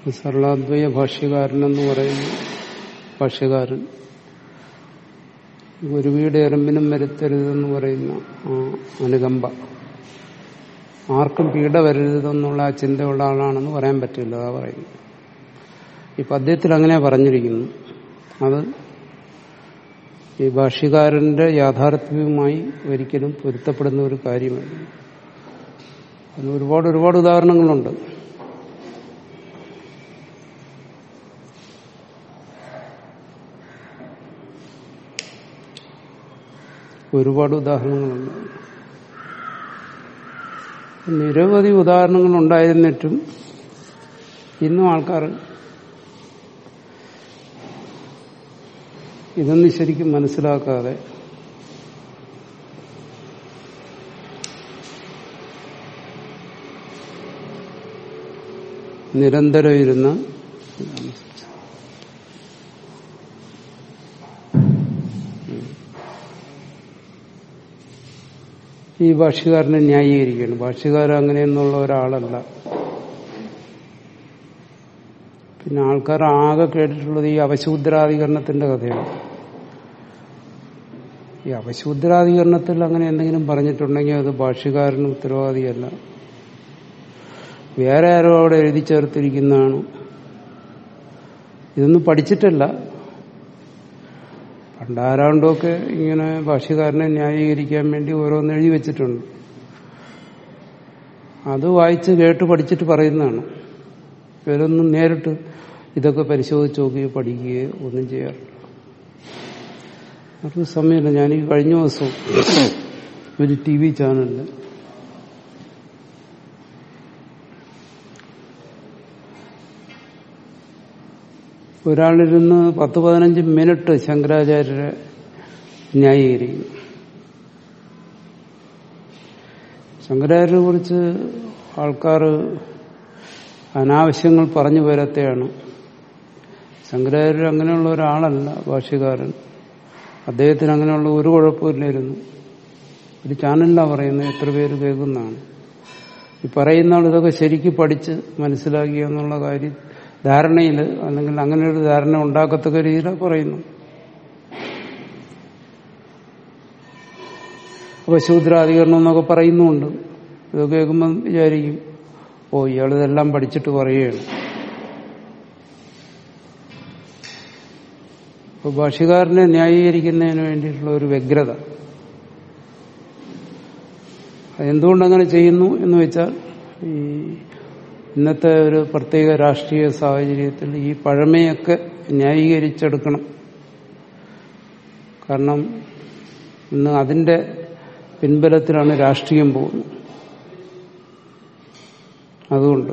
സർളാദ്വയ ഭാഷ്യകാരൻ എന്ന് പറയുന്ന ഭാഷ്യകാരൻ ഒരു വീട് എറമ്പിനും വരുത്തരുതെന്ന് പറയുന്ന ആ അനുകമ്പ ആർക്കും പീഡ വരരുതെന്നുള്ള ആ ചിന്തയുള്ള ആളാണെന്ന് പറയാൻ പറ്റില്ല അതാ പറയുന്നു ഈ പദ്യത്തിൽ അങ്ങനെ പറഞ്ഞിരിക്കുന്നു അത് ഈ ഭാഷ്യകാരന്റെ യാഥാർത്ഥ്യവുമായി ഒരിക്കലും പൊരുത്തപ്പെടുന്ന ഒരു കാര്യമല്ല അതിന് ഒരുപാട് ഒരുപാട് ഉദാഹരണങ്ങളുണ്ട് ഒരുപാട് ഉദാഹരണങ്ങളുണ്ട് നിരവധി ഉദാഹരണങ്ങൾ ഉണ്ടായിരുന്നിട്ടും ഇന്നും ആൾക്കാർ ഇതൊന്നും ശരിക്കും മനസ്സിലാക്കാതെ നിരന്തരം ഇരുന്ന് ഈ ഭാഷ്യകാരനെ ന്യായീകരിക്കുകയാണ് ഭാഷ്യകാരൻ അങ്ങനെയെന്നുള്ള ഒരാളല്ല പിന്നെ ആൾക്കാർ ആകെ കേട്ടിട്ടുള്ളത് ഈ അവശൂദ്രാധികരണത്തിന്റെ കഥയാണ് ഈ അവശൂദ്രാധികരണത്തിൽ അങ്ങനെ എന്തെങ്കിലും പറഞ്ഞിട്ടുണ്ടെങ്കിൽ അത് ഭാഷ്യകാരന് ഉത്തരവാദിയല്ല വേറെ ആരോ അവിടെ എഴുതി ചേർത്തിരിക്കുന്നതാണ് ഇതൊന്നും പഠിച്ചിട്ടല്ല പണ്ടാരാണ്ടൊക്കെ ഇങ്ങനെ ഭാഷ്യകാരനെ ന്യായീകരിക്കാൻ വേണ്ടി ഓരോന്ന് എഴുതി വെച്ചിട്ടുണ്ട് അത് വായിച്ച് കേട്ട് പഠിച്ചിട്ട് പറയുന്നതാണ് ഇവരൊന്നും നേരിട്ട് ഇതൊക്കെ പരിശോധിച്ച് നോക്കുകയോ പഠിക്കുകയോ ഒന്നും ചെയ്യാറില്ല അവർക്ക് സമയമില്ല ഞാൻ ഈ കഴിഞ്ഞ ദിവസം ഒരു ടി വി ചാനലിൽ ഒരാളിരുന്ന് പത്ത് പതിനഞ്ച് മിനിറ്റ് ശങ്കരാചാര്യരെ ന്യായീകരിക്കും ശങ്കരാചാര്യരെ കുറിച്ച് ആൾക്കാർ അനാവശ്യങ്ങൾ പറഞ്ഞു വരത്തെയാണ് ശങ്കരാചാര്യർ അങ്ങനെയുള്ള ഒരാളല്ല ഭാഷ്യകാരൻ അദ്ദേഹത്തിന് അങ്ങനെയുള്ള ഒരു കുഴപ്പമില്ലായിരുന്നു ഒരു ചാനലിലാണ് പറയുന്നത് എത്ര പേര് കേൾക്കുന്നതാണ് ഈ പറയുന്ന ആൾ ഇതൊക്കെ ശരിക്കും പഠിച്ച് മനസ്സിലാക്കിയ എന്നുള്ള കാര്യം ധാരണയിൽ അല്ലെങ്കിൽ അങ്ങനെ ഒരു ധാരണ ഉണ്ടാക്കത്തക്ക രീതിയിലാണ് പറയുന്നു അപ്പൊ ശൂദ്രാധികരണം എന്നൊക്കെ പറയുന്നുണ്ട് ഇത് കേൾക്കുമ്പം വിചാരിക്കും ഓ ഇയാൾ ഇതെല്ലാം പഠിച്ചിട്ട് പറയുകയാണ് അപ്പൊ ഭാഷകാരനെ ന്യായീകരിക്കുന്നതിന് വേണ്ടിയിട്ടുള്ള ഒരു വ്യഗ്രത എന്തുകൊണ്ടങ്ങനെ ചെയ്യുന്നു എന്ന് വെച്ചാൽ ഈ ഇന്നത്തെ ഒരു പ്രത്യേക രാഷ്ട്രീയ സാഹചര്യത്തിൽ ഈ പഴമയൊക്കെ ന്യായീകരിച്ചെടുക്കണം കാരണം ഇന്ന് അതിന്റെ പിൻബലത്തിലാണ് രാഷ്ട്രീയം പോകുന്നത് അതുകൊണ്ട്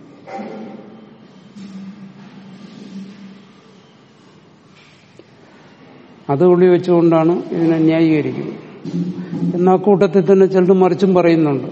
അത് ഉള്ളി വെച്ചുകൊണ്ടാണ് ഇതിനെ ന്യായീകരിക്കുന്നത് എന്നാൽ കൂട്ടത്തിൽ തന്നെ ചിലർ മറിച്ചും പറയുന്നുണ്ട്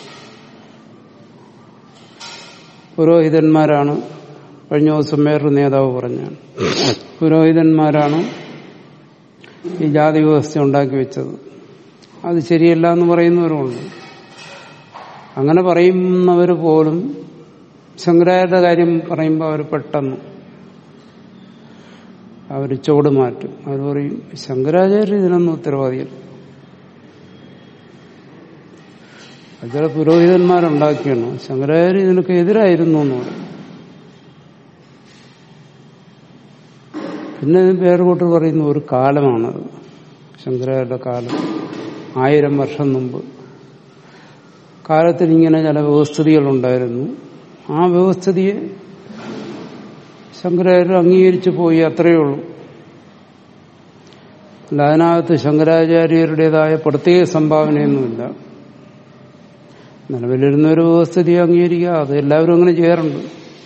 പുരോഹിതന്മാരാണ് കഴിഞ്ഞ ദിവസം വേറൊരു നേതാവ് പറഞ്ഞാണ് പുരോഹിതന്മാരാണ് ഈ ജാതി വ്യവസ്ഥ ഉണ്ടാക്കി വെച്ചത് അത് ശരിയല്ല എന്ന് പറയുന്നവരുമുണ്ട് അങ്ങനെ പറയുന്നവർ പോലും ശങ്കരാചാര്യരുടെ കാര്യം പറയുമ്പോൾ അവർ പെട്ടെന്ന് അവർ ചുവട് മാറ്റും അവർ പറയും ശങ്കരാചാര്യ ഇതിനൊന്നും ഉത്തരവാദിയല്ല അത് ചില പുരോഹിതന്മാരുണ്ടാക്കിയാണ് ശങ്കരാചാര്യ ഇതിനൊക്കെ എതിരായിരുന്നു എന്ന് പറയും പിന്നെ വേറെ കൂട്ടർ പറയുന്ന ഒരു കാലമാണത് ശങ്കരാചാര്യരുടെ കാലം ആയിരം വർഷം മുമ്പ് കാലത്തിൽ ഇങ്ങനെ ചില വ്യവസ്ഥിതികളുണ്ടായിരുന്നു ആ വ്യവസ്ഥിതിയെ ശങ്കരാചാര്യർ അംഗീകരിച്ചു പോയി അത്രയേ ഉള്ളൂ അല്ല അതിനകത്ത് ശങ്കരാചാര്യരുടേതായ പ്രത്യേക സംഭാവനയൊന്നുമില്ല നിലവിലിരുന്ന ഒരു വ്യവസ്ഥിതി അംഗീകരിക്കുക അത് എല്ലാവരും അങ്ങനെ ചെയ്യാറുണ്ട്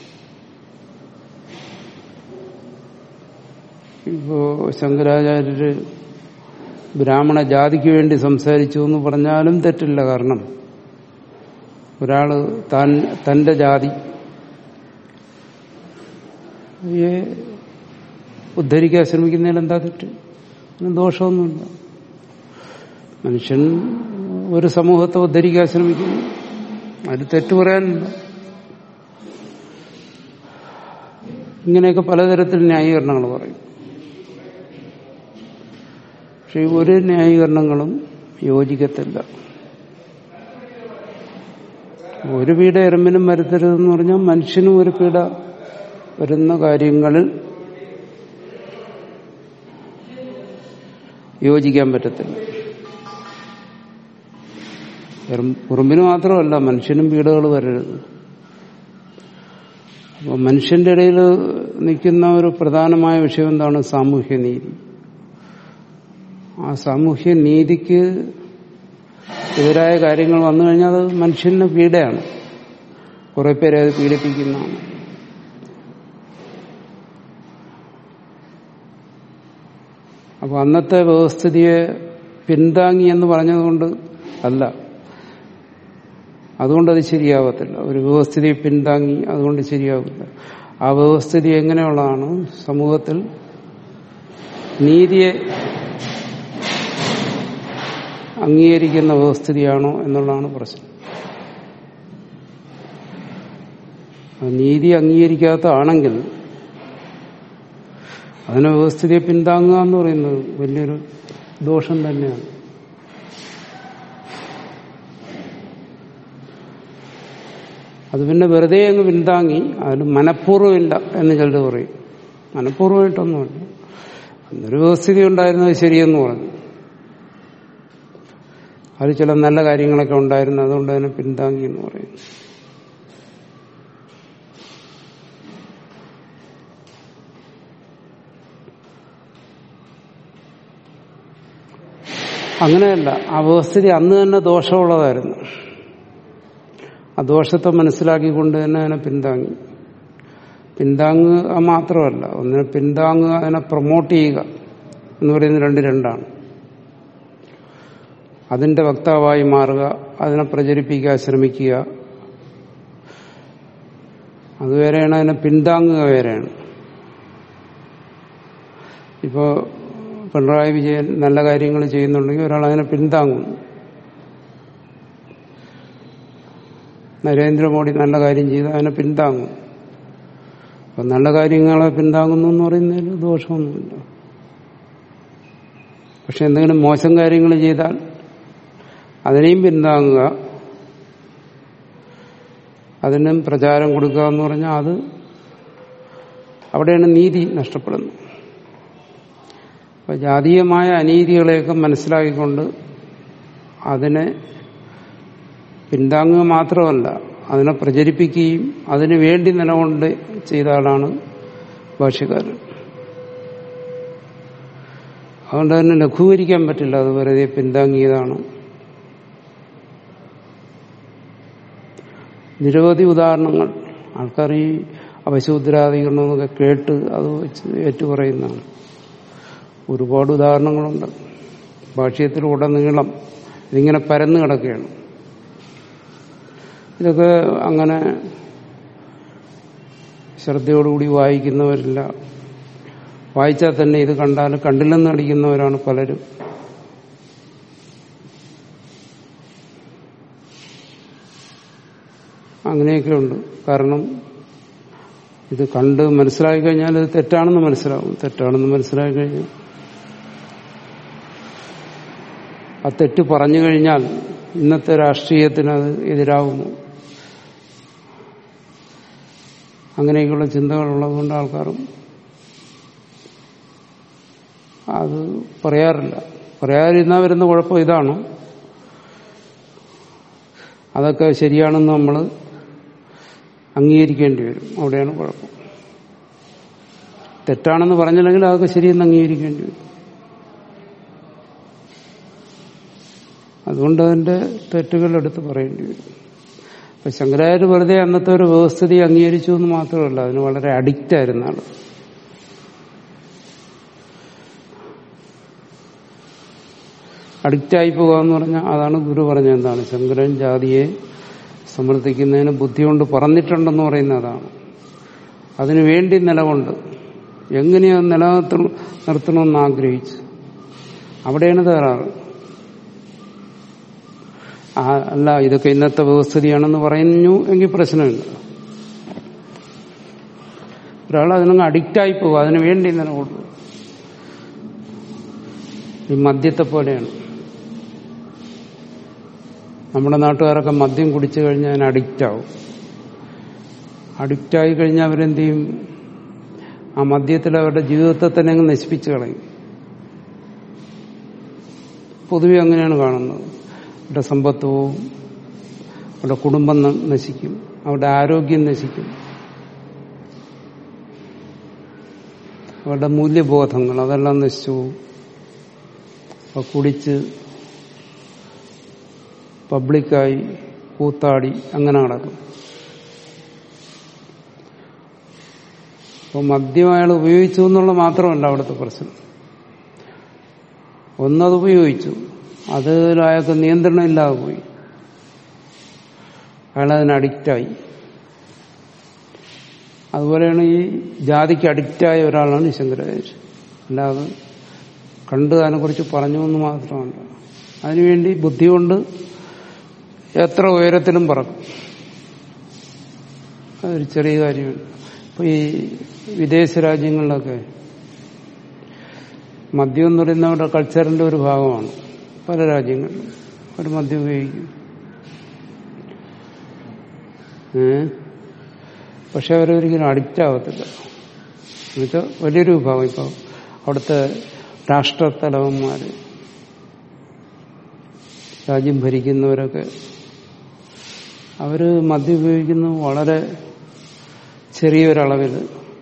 ഇപ്പോ ശങ്കരാചാര്യര് ബ്രാഹ്മണ ജാതിക്ക് വേണ്ടി സംസാരിച്ചു എന്ന് പറഞ്ഞാലും തെറ്റില്ല കാരണം ഒരാള് താൻ തന്റെ ജാതി ഉദ്ധരിക്കാൻ ശ്രമിക്കുന്നതിൽ എന്താ തെറ്റ് അതിന് ദോഷമൊന്നുമില്ല മനുഷ്യൻ ഒരു സമൂഹത്തെ ഉദ്ധരിക്കാൻ ശ്രമിക്കുന്നു അതിൽ തെറ്റ് പറയാനില്ല ഇങ്ങനെയൊക്കെ പലതരത്തിൽ ന്യായീകരണങ്ങൾ പറയും പക്ഷെ ഈ ഒരു ന്യായീകരണങ്ങളും യോജിക്കത്തില്ല ഒരു പീഡ എറുമ്പിനും വരുത്തരുതെന്ന് പറഞ്ഞാൽ മനുഷ്യനും ഒരു പീഡ വരുന്ന കാര്യങ്ങളിൽ യോജിക്കാൻ പറ്റത്തില്ല ഉറുമ്പിന് മാത്രമല്ല മനുഷ്യനും പീഡകൾ വരരുത് അപ്പോൾ മനുഷ്യന്റെ ഇടയിൽ നിൽക്കുന്ന ഒരു പ്രധാനമായ വിഷയം എന്താണ് സാമൂഹ്യ നീതി ആ സാമൂഹ്യ നീതിക്ക് എതിരായ കാര്യങ്ങൾ വന്നു കഴിഞ്ഞാൽ അത് മനുഷ്യന് പീഡയാണ് കുറെ പേരെ അത് പീഡിപ്പിക്കുന്നതാണ് അപ്പൊ അന്നത്തെ വ്യവസ്ഥിതിയെ പിന്താങ്ങി എന്ന് പറഞ്ഞതുകൊണ്ട് അല്ല അതുകൊണ്ട് അത് ശരിയാവത്തില്ല ഒരു വ്യവസ്ഥിതിയെ പിന്താങ്ങി അതുകൊണ്ട് ശരിയാവില്ല ആ വ്യവസ്ഥിതി എങ്ങനെയുള്ളതാണ് സമൂഹത്തിൽ നീതിയെ അംഗീകരിക്കുന്ന വ്യവസ്ഥിതിയാണോ എന്നുള്ളതാണ് പ്രശ്നം നീതി അംഗീകരിക്കാത്ത ആണെങ്കിൽ അതിനെ വ്യവസ്ഥിതിയെ പിന്താങ്ങുക എന്ന് പറയുന്നത് വലിയൊരു ദോഷം തന്നെയാണ് അത് പിന്നെ വെറുതെ അങ്ങ് പിന്താങ്ങി അതിന് മനഃപൂർവ്വമില്ല എന്ന് ചിലർ പറയും മനഃപൂർവ്വമായിട്ടൊന്നുമില്ല അന്നൊരു വ്യവസ്ഥിതി ഉണ്ടായിരുന്നത് ശരിയെന്ന് പറഞ്ഞു അത് ചില നല്ല കാര്യങ്ങളൊക്കെ ഉണ്ടായിരുന്നു അതുകൊണ്ട് അതിനെ പിന്താങ്ങി എന്ന് പറയും അങ്ങനെയല്ല ആ വ്യവസ്ഥിതി അന്ന് തന്നെ ദോഷമുള്ളതായിരുന്നു ആ ദോഷത്തെ മനസ്സിലാക്കിക്കൊണ്ട് തന്നെ അതിനെ പിന്താങ്ങി പിന്താങ്ങുക മാത്രമല്ല ഒന്നിനെ പിന്താങ്ങുക അതിനെ പ്രൊമോട്ട് ചെയ്യുക എന്ന് പറയുന്നത് രണ്ട് രണ്ടാണ് അതിന്റെ വക്താവായി മാറുക അതിനെ പ്രചരിപ്പിക്കാൻ ശ്രമിക്കുക അത് വേറെയാണ് അതിനെ പിന്താങ്ങുക വേറെയാണ് ഇപ്പോ പിണറായി വിജയൻ നല്ല കാര്യങ്ങൾ ചെയ്യുന്നുണ്ടെങ്കിൽ ഒരാൾ അതിനെ പിന്താങ്ങുന്നു നരേന്ദ്രമോദി നല്ല കാര്യം ചെയ്ത് അതിനെ പിന്താങ്ങും അപ്പൊ നല്ല കാര്യങ്ങളെ പിന്താങ്ങുന്നു എന്ന് പറയുന്നതിൽ ദോഷമൊന്നുമില്ല പക്ഷെ എന്തെങ്കിലും മോശം കാര്യങ്ങൾ ചെയ്താൽ അതിനെയും പിന്താങ്ങുക അതിനും പ്രചാരം കൊടുക്കുക എന്ന് പറഞ്ഞാൽ അത് അവിടെയാണ് നീതി നഷ്ടപ്പെടുന്നത് അപ്പൊ ജാതീയമായ അനീതികളെയൊക്കെ മനസ്സിലാക്കിക്കൊണ്ട് അതിനെ പിന്താങ്ങുക മാത്രമല്ല അതിനെ പ്രചരിപ്പിക്കുകയും അതിനു വേണ്ടി നിലകൊണ്ട് ചെയ്ത ആളാണ് ഭാഷ്യക്കാരൻ അതുകൊണ്ട് തന്നെ ലഘൂകരിക്കാൻ പറ്റില്ല അത് വെറുതെ പിന്താങ്ങിയതാണ് നിരവധി ഉദാഹരണങ്ങൾ ആൾക്കാർ ഈ അപശൂദ്രാധികരണം എന്നൊക്കെ കേട്ട് അത് വെച്ച് ഏറ്റുപറയുന്നതാണ് ഒരുപാട് ഉദാഹരണങ്ങളുണ്ട് ഭാഷ്യത്തിലുടനീളം ഇതിങ്ങനെ പരന്നു കിടക്കുകയാണ് ഇതൊക്കെ അങ്ങനെ ശ്രദ്ധയോടുകൂടി വായിക്കുന്നവരില്ല വായിച്ചാൽ തന്നെ ഇത് കണ്ടാൽ കണ്ടില്ലെന്ന് അടിക്കുന്നവരാണ് പലരും അങ്ങനെയൊക്കെ ഉണ്ട് കാരണം ഇത് കണ്ട് മനസ്സിലാക്കി കഴിഞ്ഞാൽ ഇത് തെറ്റാണെന്ന് മനസ്സിലാവും തെറ്റാണെന്ന് മനസ്സിലാക്കി കഴിഞ്ഞാൽ ആ തെറ്റ് പറഞ്ഞു കഴിഞ്ഞാൽ ഇന്നത്തെ രാഷ്ട്രീയത്തിന് അത് എതിരാകുമോ അങ്ങനെയൊക്കെയുള്ള ചിന്തകളുള്ളതുകൊണ്ട് ആൾക്കാരും അത് പറയാറില്ല പറയാതിരുന്നാൽ വരുന്ന കുഴപ്പം ഇതാണ് അതൊക്കെ ശരിയാണെന്ന് നമ്മൾ അംഗീകരിക്കേണ്ടി വരും അവിടെയാണ് കുഴപ്പം തെറ്റാണെന്ന് പറഞ്ഞില്ലെങ്കിൽ അതൊക്കെ ശരിയെന്ന് അംഗീകരിക്കേണ്ടി വരും അതുകൊണ്ട് അതിന്റെ തെറ്റുകൾ എടുത്ത് പറയേണ്ടി വരും അപ്പൊ ശങ്കരാചാര്യ വെറുതെ അന്നത്തെ ഒരു വ്യവസ്ഥിതി അംഗീകരിച്ചു എന്ന് മാത്രമല്ല അതിന് വളരെ അഡിക്റ്റ് ആയിരുന്ന ആള് അഡിക്റ്റായി പോകുക എന്ന് പറഞ്ഞാൽ അതാണ് ഗുരു പറഞ്ഞ എന്താണ് ശങ്കരൻ ജാതിയെ സമർത്ഥിക്കുന്നതിന് ബുദ്ധി കൊണ്ട് പറഞ്ഞിട്ടുണ്ടെന്ന് പറയുന്ന അതാണ് അതിനു വേണ്ടി നിലകൊണ്ട് എങ്ങനെയോ നിലനിർത്ത നിർത്തണമെന്ന് ആഗ്രഹിച്ചു അവിടെയാണ് തകരാറ് ആ അല്ല ഇതൊക്കെ ഇന്നത്തെ വ്യവസ്ഥിതിയാണെന്ന് പറയുന്നു എങ്കിൽ പ്രശ്നമില്ല ഒരാൾ അതിനങ്ങ് അഡിക്റ്റായി പോകും അതിനു വേണ്ടി നിലകൊള്ളും ഈ മദ്യത്തെ പോലെയാണ് നമ്മുടെ നാട്ടുകാരൊക്കെ മദ്യം കുടിച്ചു കഴിഞ്ഞാൽ അതിന് അഡിക്റ്റാവും അഡിക്റ്റായി കഴിഞ്ഞാൽ അവരെന്ത് ചെയ്യും ആ മദ്യത്തിൽ അവരുടെ ജീവിതത്തെ തന്നെ അങ്ങ് നശിപ്പിച്ചു കളയും പൊതുവെ അങ്ങനെയാണ് കാണുന്നത് അവരുടെ സമ്പത്ത് പോവും അവരുടെ കുടുംബം ന- നശിക്കും അവരുടെ ആരോഗ്യം നശിക്കും അവരുടെ മൂല്യബോധങ്ങൾ അതെല്ലാം നശിച്ചു പോകും അപ്പൊ കുടിച്ച് പബ്ലിക്കായി കൂത്താടി അങ്ങനെ നടക്കും അപ്പോൾ മദ്യം അയാൾ ഉപയോഗിച്ചു എന്നുള്ള മാത്രമല്ല അവിടുത്തെ പ്രശ്നം ഒന്നത് ഉപയോഗിച്ചു അതിൽ അയാൾക്ക് നിയന്ത്രണം ഇല്ലാതെ പോയി അയാൾ അതിന് അഡിക്റ്റായി അതുപോലെയാണ് ഈ ജാതിക്ക് അഡിക്റ്റായ ഒരാളാണ് ശങ്കരാചാര്യ അല്ലാതെ കണ്ട് അതിനെക്കുറിച്ച് പറഞ്ഞു എന്ന് മാത്രമല്ല അതിനുവേണ്ടി ബുദ്ധി കൊണ്ട് എത്ര ഉയരത്തിലും പറക്കും അതൊരു ചെറിയ കാര്യമാണ് ഇപ്പൊ ഈ വിദേശ രാജ്യങ്ങളിലൊക്കെ മദ്യം എന്ന് പറയുന്ന അവരുടെ കൾച്ചറിന്റെ ഒരു ഭാഗമാണ് പല രാജ്യങ്ങളിലും അവർ മദ്യം ഉപയോഗിക്കും ഏ പക്ഷെ അവരൊരിക്കലും അഡിക്റ്റ് ആവത്തില്ല എന്നുവെച്ചാൽ വലിയൊരു വിഭാഗം ഇപ്പോൾ അവിടുത്തെ രാഷ്ട്രത്തലവന്മാര് രാജ്യം ഭരിക്കുന്നവരൊക്കെ അവര് മദ്യം ഉപയോഗിക്കുന്നത് വളരെ ചെറിയൊരളവിൽ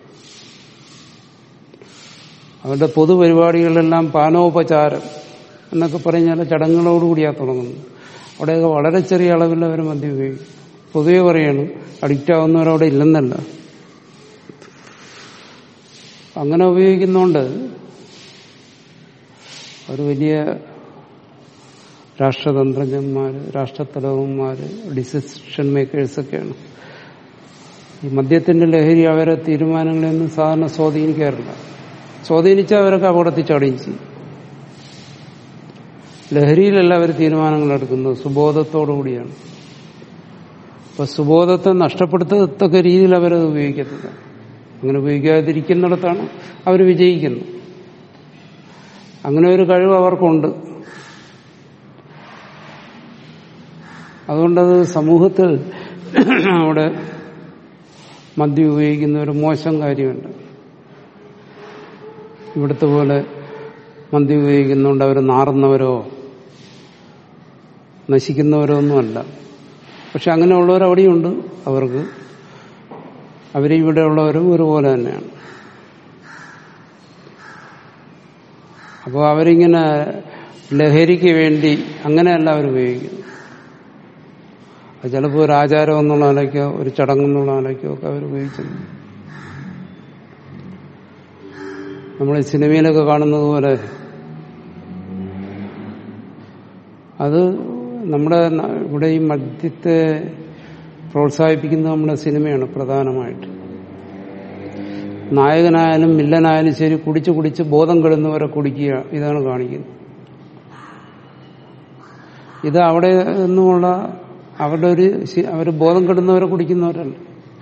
അവരുടെ പൊതുപരിപാടികളിലെല്ലാം പാനോപചാരം എന്നൊക്കെ പറഞ്ഞാൽ ചടങ്ങുകളോടുകൂടിയാണ് തുടങ്ങുന്നത് അവിടെയൊക്കെ വളരെ ചെറിയ അളവിൽ അവർ മദ്യം ഉപയോഗിക്കും പൊതുവെ പറയാണ് അഡിക്റ്റ് ആവുന്നവരവിടെ ഇല്ലെന്നല്ല അങ്ങനെ ഉപയോഗിക്കുന്നതുകൊണ്ട് ഒരു വലിയ രാഷ്ട്രതന്ത്രജ്ഞന്മാര് രാഷ്ട്രത്തലവന്മാര് ഡിസിഷൻ മേക്കേഴ്സൊക്കെയാണ് ഈ മദ്യത്തിന്റെ ലഹരി അവരെ തീരുമാനങ്ങളെയൊന്നും സാധാരണ സ്വാധീനിക്കാറില്ല സ്വാധീനിച്ചാൽ അവരൊക്കെ അപകടത്തിൽ ചടയും ചെയ്യും ലഹരിയിലല്ല അവർ തീരുമാനങ്ങൾ എടുക്കുന്നത് സുബോധത്തോടുകൂടിയാണ് അപ്പൊ സുബോധത്തെ നഷ്ടപ്പെടുത്തത്തക്ക രീതിയിൽ അവരത് ഉപയോഗിക്കത്തില്ല അങ്ങനെ ഉപയോഗിക്കാതിരിക്കുന്നിടത്താണ് അവർ വിജയിക്കുന്നത് അങ്ങനെ ഒരു കഴിവ് അവർക്കുണ്ട് അതുകൊണ്ടത് സമൂഹത്തിൽ അവിടെ മദ്യം ഉപയോഗിക്കുന്ന ഒരു മോശം കാര്യമുണ്ട് ഇവിടുത്തെ പോലെ മദ്യം ഉപയോഗിക്കുന്നതുകൊണ്ട് അവർ നാറുന്നവരോ നശിക്കുന്നവരോ ഒന്നുമല്ല പക്ഷെ അങ്ങനെയുള്ളവർ അവിടെയുണ്ട് അവർക്ക് അവരിവിടെയുള്ളവരും ഒരുപോലെ തന്നെയാണ് അപ്പോൾ അവരിങ്ങനെ ലഹരിക്ക് വേണ്ടി അങ്ങനെയല്ല അവർ ഉപയോഗിക്കുന്നത് അത് ചിലപ്പോൾ ഒരു ആചാരം എന്നുള്ള നിലയ്ക്കോ ഒരു ചടങ്ങെന്നുള്ള നിലയ്ക്കോ ഒക്കെ അവർ ഉപയോഗിച്ചത് നമ്മൾ സിനിമയിലൊക്കെ കാണുന്നത് പോലെ അത് നമ്മുടെ ന- ഇവിടെ ഈ മദ്യത്തെ പ്രോത്സാഹിപ്പിക്കുന്നത് നമ്മുടെ സിനിമയാണ് പ്രധാനമായിട്ട് നായകനായാലും വില്ലനായാലും ശരി കുടിച്ച് കുടിച്ച് ബോധം കെടുന്നവരെ കുടിക്കുക ഇതാണ് കാണിക്കുന്നത് ഇത് അവിടെ നിന്നുമുള്ള അവരുടെ ഒരു ശി- അവർ ബോധം കെടുന്നവരെ കുടിക്കുന്നവരല്ല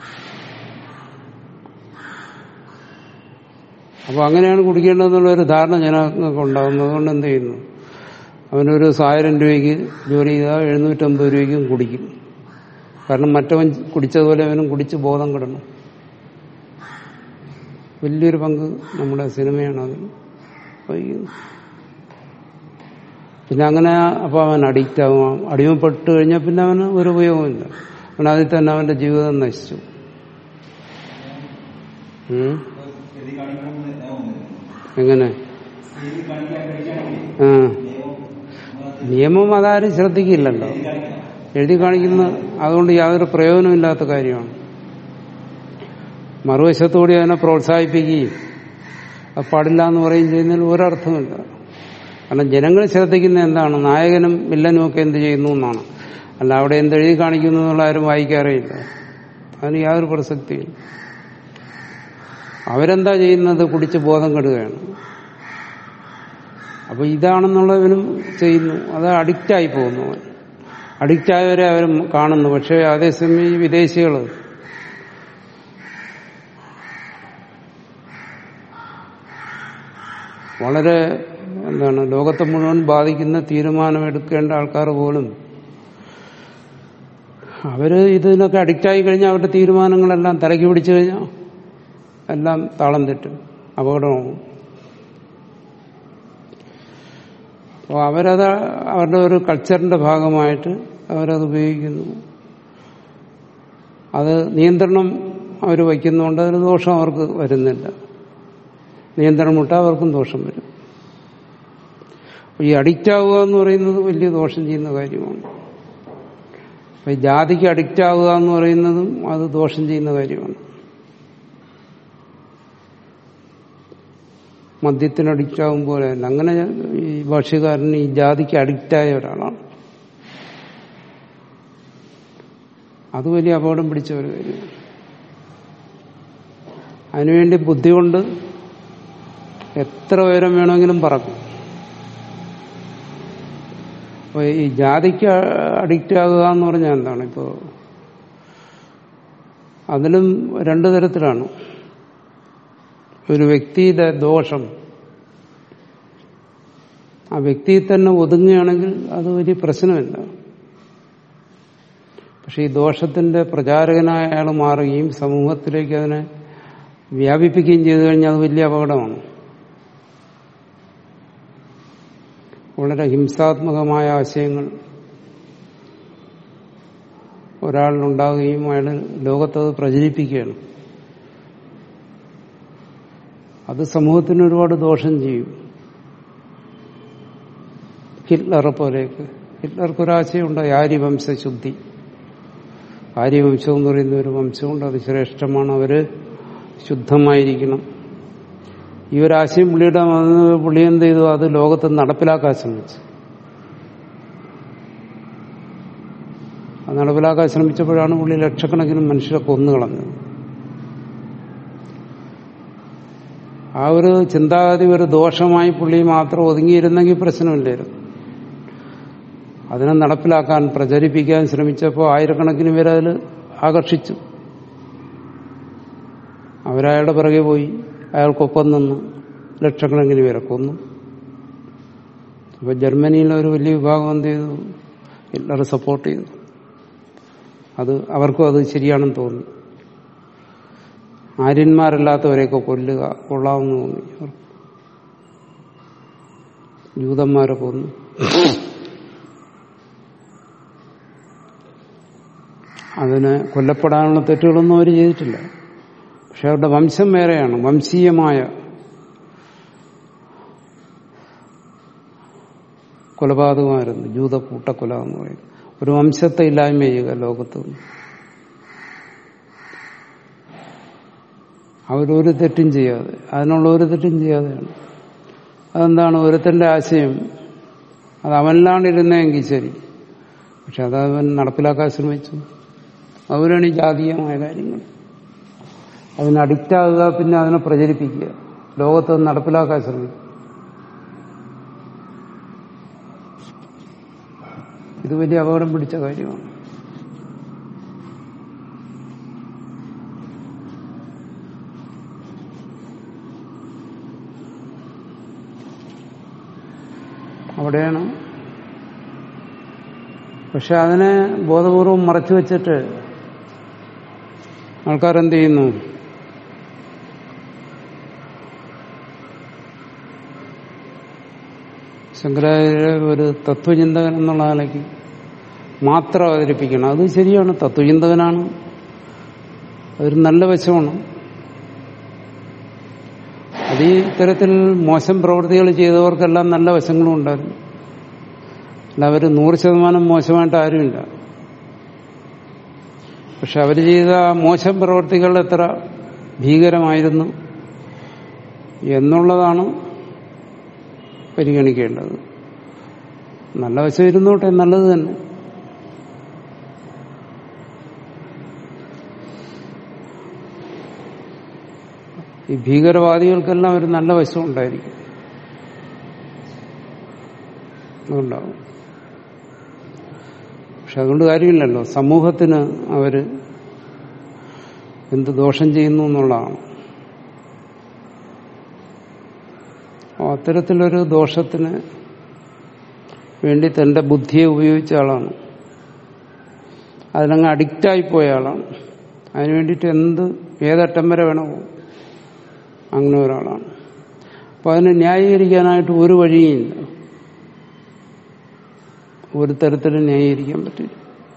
അപ്പൊ അങ്ങനെയാണ് കുടിക്കേണ്ടതെന്നുള്ള ഒരു ധാരണ ജനങ്ങൾക്ക് ഉണ്ടാകുന്നത് അതുകൊണ്ട് എന്ത് ചെയ്യുന്നു അവനൊരു ആയിരം രൂപയ്ക്ക് ജോലി ചെയ്താൽ എഴുന്നൂറ്റമ്പത് രൂപയ്ക്കും കുടിക്കും കാരണം മറ്റവൻ കുടിച്ചതുപോലെ അവനും കുടിച്ച് ബോധം കിടണം വലിയൊരു പങ്ക് നമ്മുടെ സിനിമയാണ് അതിൽ വഹിക്കുന്നത് പിന്നെ അങ്ങനെ അപ്പൊ അവൻ അഡിക്റ്റ് ആകും അടിമപ്പെട്ട് കഴിഞ്ഞാൽ പിന്നെ അവന് ഒരു ഉപയോഗമില്ല അവൻ അതിൽ തന്നെ അവന്റെ ജീവിതം നശിച്ചു ഉം. എങ്ങനെ ആ നിയമം അതാരും ശ്രദ്ധിക്കില്ലല്ലോ എഴുതി കാണിക്കുന്ന അതുകൊണ്ട് യാതൊരു പ്രയോജനമില്ലാത്ത കാര്യമാണ് മറുവശത്തുകൂടി അതിനെ പ്രോത്സാഹിപ്പിക്കുകയും അത് പാടില്ല എന്ന് പറയുകയും ചെയ്യുന്നതിൽ ഒരർത്ഥമില്ല കാരണം ജനങ്ങൾ ശ്രദ്ധിക്കുന്ന എന്താണ് നായകനും വില്ലനും ഒക്കെ എന്ത് ചെയ്യുന്നു എന്നാണ് അല്ല അവിടെ എന്ത് എഴുതി കാണിക്കുന്നു എന്നുള്ള ആരും വായിക്കാറേയില്ല അതിന് യാതൊരു പ്രസക്തിയില്ല അവരെന്താ ചെയ്യുന്നത് കുടിച്ച് ബോധം കെടുകയാണ് അപ്പൊ ഇതാണെന്നുള്ളവനും ചെയ്യുന്നു അത് അഡിക്റ്റായി പോകുന്നു അവൻ അഡിക്റ്റായവരെ അവർ കാണുന്നു പക്ഷെ അതേസമയം ഈ വിദേശികൾ വളരെ എന്താണ് ലോകത്തെ മുഴുവൻ ബാധിക്കുന്ന തീരുമാനമെടുക്കേണ്ട ആൾക്കാർ പോലും അവര് ഇതിനൊക്കെ അഡിക്റ്റായി കഴിഞ്ഞാൽ അവരുടെ തീരുമാനങ്ങളെല്ലാം തലയ്ക്ക് പിടിച്ചു കഴിഞ്ഞാൽ എല്ലാം താളം തെറ്റും അപകടമാകും അപ്പോൾ അവരത് അവരുടെ ഒരു കൾച്ചറിന്റെ ഭാഗമായിട്ട് അവരത് ഉപയോഗിക്കുന്നു അത് നിയന്ത്രണം അവർ വയ്ക്കുന്നതുകൊണ്ട് അതിന് ദോഷം അവർക്ക് വരുന്നില്ല നിയന്ത്രണം വിട്ടാൽ അവർക്കും ദോഷം വരും ഈ അഡിക്റ്റ് ആവുക എന്ന് പറയുന്നത് വലിയ ദോഷം ചെയ്യുന്ന കാര്യമാണ് അപ്പൊ ഈ ജാതിക്ക് അഡിക്റ്റ് ആവുക എന്ന് പറയുന്നതും അത് ദോഷം ചെയ്യുന്ന കാര്യമാണ് മദ്യത്തിന് അഡിക്റ്റ് ആവും പോലെ തന്നെ അങ്ങനെ ഈ ഭാഷ്യകാരൻ ഈ ജാതിക്ക് അഡിക്റ്റായ ഒരാളാണ് അത് വലിയ അപകടം പിടിച്ച ഒരു കാര്യമാണ് അതിനുവേണ്ടി ബുദ്ധി കൊണ്ട് എത്ര ഉയരം വേണമെങ്കിലും പറക്കും അപ്പൊ ഈ ജാതിക്ക് അഡിക്റ്റ് ആകുക എന്ന് പറഞ്ഞാൽ എന്താണ് ഇപ്പോ അതിലും രണ്ടു തരത്തിലാണ് ഒരു വ്യക്തിയുടെ ദോഷം ആ വ്യക്തിയിൽ തന്നെ ഒതുങ്ങുകയാണെങ്കിൽ അത് വലിയ പ്രശ്നമില്ല പക്ഷെ ഈ ദോഷത്തിന്റെ പ്രചാരകനായ അയാൾ മാറുകയും സമൂഹത്തിലേക്ക് അതിനെ വ്യാപിപ്പിക്കുകയും ചെയ്തു കഴിഞ്ഞാൽ അത് വലിയ അപകടമാണ് വളരെ ഹിംസാത്മകമായ ആശയങ്ങൾ ഒരാളിലുണ്ടാകുകയും അയാൾ ലോകത്തത് പ്രചരിപ്പിക്കുകയാണ് അത് സമൂഹത്തിന് ഒരുപാട് ദോഷം ചെയ്യും ഹിറ്റ്ലറെ പോലെയൊക്കെ ഹിറ്റ്ലർക്കൊരാശയമുണ്ട് ആര്യവംശശുദ്ധി ആര്യവംശം എന്ന് പറയുന്ന ഒരു വംശമുണ്ട് അത് ശ്രേഷ്ഠമാണ് അവര് ശുദ്ധമായിരിക്കണം ഈ ഒരു ആശയം പുള്ളിയുടെ പുള്ളി എന്ത് ചെയ്തു അത് ലോകത്ത് നടപ്പിലാക്കാൻ ശ്രമിച്ചു അത് നടപ്പിലാക്കാൻ ശ്രമിച്ചപ്പോഴാണ് പുള്ളി ലക്ഷക്കണക്കിന് മനുഷ്യരെ കൊന്നുകളഞ്ഞത് ആ ഒരു ചിന്താഗതി ഒരു ദോഷമായി പുള്ളി മാത്രം ഒതുങ്ങിയിരുന്നെങ്കിൽ പ്രശ്നമില്ലായിരുന്നു അതിനെ നടപ്പിലാക്കാൻ പ്രചരിപ്പിക്കാൻ ശ്രമിച്ചപ്പോൾ ആയിരക്കണക്കിന് പേര് അതിൽ ആകർഷിച്ചു അവരയാളുടെ പിറകെ പോയി അയാൾക്കൊപ്പം നിന്ന് ലക്ഷക്കണക്കിന് പേരെ കൊന്നു അപ്പൊ ജർമ്മനിയിലെ ഒരു വലിയ വിഭാഗം എന്ത് ചെയ്തു ഹിറ്റ്ലറെ സപ്പോർട്ട് ചെയ്തു അത് അവർക്കും അത് ശരിയാണെന്ന് തോന്നി ആര്യന്മാരല്ലാത്തവരെയൊക്കെ കൊല്ലുക കൊള്ളാമെന്ന് തോന്നി അവർക്ക് ജൂതന്മാരെ കൊന്നു അതിന് കൊല്ലപ്പെടാനുള്ള തെറ്റുകളൊന്നും അവർ ചെയ്തിട്ടില്ല പക്ഷെ അവരുടെ വംശം വേറെയാണ് വംശീയമായ കൊലപാതകമായിരുന്നു ജൂത കൂട്ടക്കൊല എന്ന് പറയുന്നത് ഒരു വംശത്തെ ഇല്ലായ്മ ചെയ്യുക ലോകത്ത് നിന്ന് അവരൊരു തെറ്റും ചെയ്യാതെ അതിനുള്ള ഒരു തെറ്റും ചെയ്യാതെയാണ് അതെന്താണ് ഒരുത്തന്റെ ആശയം അത് അവനിലാണ് ഇരുന്നെങ്കിൽ ശരി പക്ഷെ അത് അവൻ നടപ്പിലാക്കാൻ ശ്രമിച്ചു അവരാണ് ഈ ജാതീയമായ കാര്യങ്ങൾ അതിന് അഡിക്റ്റാകുക പിന്നെ അതിനെ പ്രചരിപ്പിക്കുക ലോകത്ത് നടപ്പിലാക്കാൻ ശ്രമിക്കും ഇത് വലിയ അപകടം പിടിച്ച കാര്യമാണ് അവിടെയാണ് പക്ഷെ അതിനെ ബോധപൂർവം മറച്ചു വെച്ചിട്ട് ആൾക്കാരെന്ത് ചെയ്യുന്നു ശങ്കരാചാര്യ ഒരു തത്വചിന്തകൻ എന്നുള്ള നിലയ്ക്ക് മാത്രം അവതരിപ്പിക്കണം അത് ശരിയാണ് തത്വചിന്തകനാണ് അതൊരു നല്ല വശമാണ് അത് ഈ ഇത്തരത്തിൽ മോശം പ്രവൃത്തികൾ ചെയ്തവർക്കെല്ലാം നല്ല വശങ്ങളും ഉണ്ടായിരുന്നു അല്ല അവർ നൂറ് ശതമാനം മോശമായിട്ട് ആരുമില്ല പക്ഷെ അവർ ചെയ്ത മോശം പ്രവൃത്തികൾ എത്ര ഭീകരമായിരുന്നു എന്നുള്ളതാണ് പരിഗണിക്കേണ്ടത് നല്ല വശം ഇരുന്നോട്ടെ നല്ലത് തന്നെ ഈ ഭീകരവാദികൾക്കെല്ലാം ഒരു നല്ല വശം ഉണ്ടായിരിക്കും അതുണ്ടാവും പക്ഷെ അതുകൊണ്ട് കാര്യമില്ലല്ലോ സമൂഹത്തിന് അവര് എന്ത് ദോഷം ചെയ്യുന്നു എന്നുള്ളതാണ് അപ്പോൾ അത്തരത്തിലൊരു ദോഷത്തിന് വേണ്ടി തന്റെ ബുദ്ധിയെ ഉപയോഗിച്ച ആളാണ് അതിനങ്ങ് അഡിക്റ്റായി പോയ ആളാണ് അതിനു വേണ്ടിയിട്ട് എന്ത് ഏതറ്റം വരെ വേണോ പോകും അങ്ങനെ ഒരാളാണ് അപ്പൊ അതിനെ ന്യായീകരിക്കാനായിട്ട് ഒരു വഴിയുമില്ല ഒരു തരത്തിലും ന്യായീകരിക്കാൻ പറ്റില്ല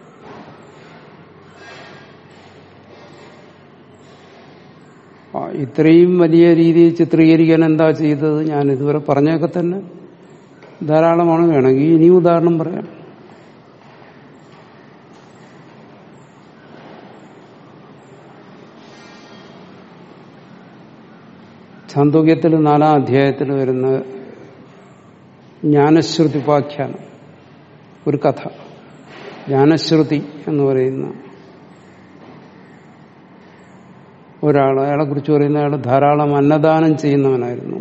ആ, ഇത്രയും വലിയ രീതിയിൽ ചിത്രീകരിക്കാൻ എന്താ ചെയ്തത് ഞാൻ ഇതുവരെ പറഞ്ഞൊക്കെ തന്നെ ധാരാളമാണ് വേണമെങ്കിൽ ഇനി ഉദാഹരണം പറയാം ഛാന്തോക്യത്തിൽ നാലാം അധ്യായത്തിൽ വരുന്ന ജ്ഞാനശ്രുതി ഉപാഖ്യാനം ഒരു കഥ ജ്ഞാനശ്രുതി എന്ന് പറയുന്ന ഒരാൾ അയാളെ കുറിച്ച് പറയുന്ന അയാൾ ധാരാളം അന്നദാനം ചെയ്യുന്നവനായിരുന്നു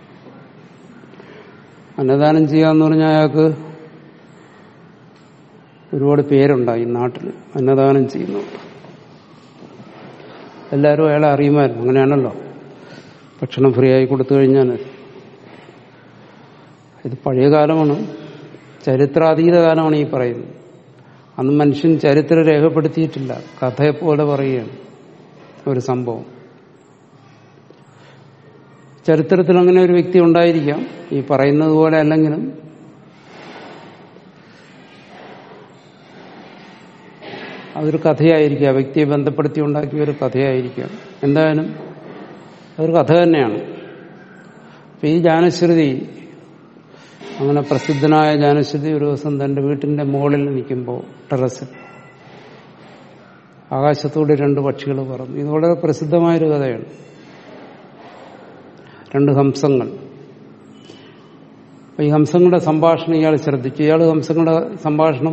അന്നദാനം ചെയ്യാന്ന് പറഞ്ഞാൽ അയാൾക്ക് ഒരുപാട് പേരുണ്ടായി നാട്ടിൽ അന്നദാനം ചെയ്യുന്നുണ്ട് എല്ലാവരും അയാളെ അറിയുമായിരുന്നു അങ്ങനെയാണല്ലോ ഭക്ഷണം ഫ്രീ ആയി കൊടുത്തു കഴിഞ്ഞാൽ ഇത് പഴയ കാലമാണ് ചരിത്രാതീത കാലമാണ് ഈ പറയുന്നത് അന്ന് മനുഷ്യൻ ചരിത്രം രേഖപ്പെടുത്തിയിട്ടില്ല കഥയെപ്പോലെ പറയുകയാണ് ഒരു സംഭവം ചരിത്രത്തിൽ അങ്ങനെ ഒരു വ്യക്തി ഉണ്ടായിരിക്കാം ഈ പറയുന്നത് പോലെ അല്ലെങ്കിലും അതൊരു കഥയായിരിക്കാം വ്യക്തിയെ ബന്ധപ്പെടുത്തി ഉണ്ടാക്കിയ ഒരു കഥയായിരിക്കാം എന്തായാലും അതൊരു കഥ തന്നെയാണ് അപ്പൊ ഈ ജാനശ്രുതി അങ്ങനെ പ്രസിദ്ധനായ ജാനശ്രുതി ഒരു ദിവസം തന്റെ വീട്ടിന്റെ മുകളിൽ നിൽക്കുമ്പോൾ ടെറസിൽ ആകാശത്തോടെ രണ്ട് പക്ഷികൾ പറന്നു ഇത് വളരെ പ്രസിദ്ധമായൊരു കഥയാണ് രണ്ട് ഹംസങ്ങൾ അപ്പൊ ഈ ഹംസങ്ങളുടെ സംഭാഷണം ഇയാൾ ശ്രദ്ധിച്ചു ഇയാൾ ഹംസങ്ങളുടെ സംഭാഷണം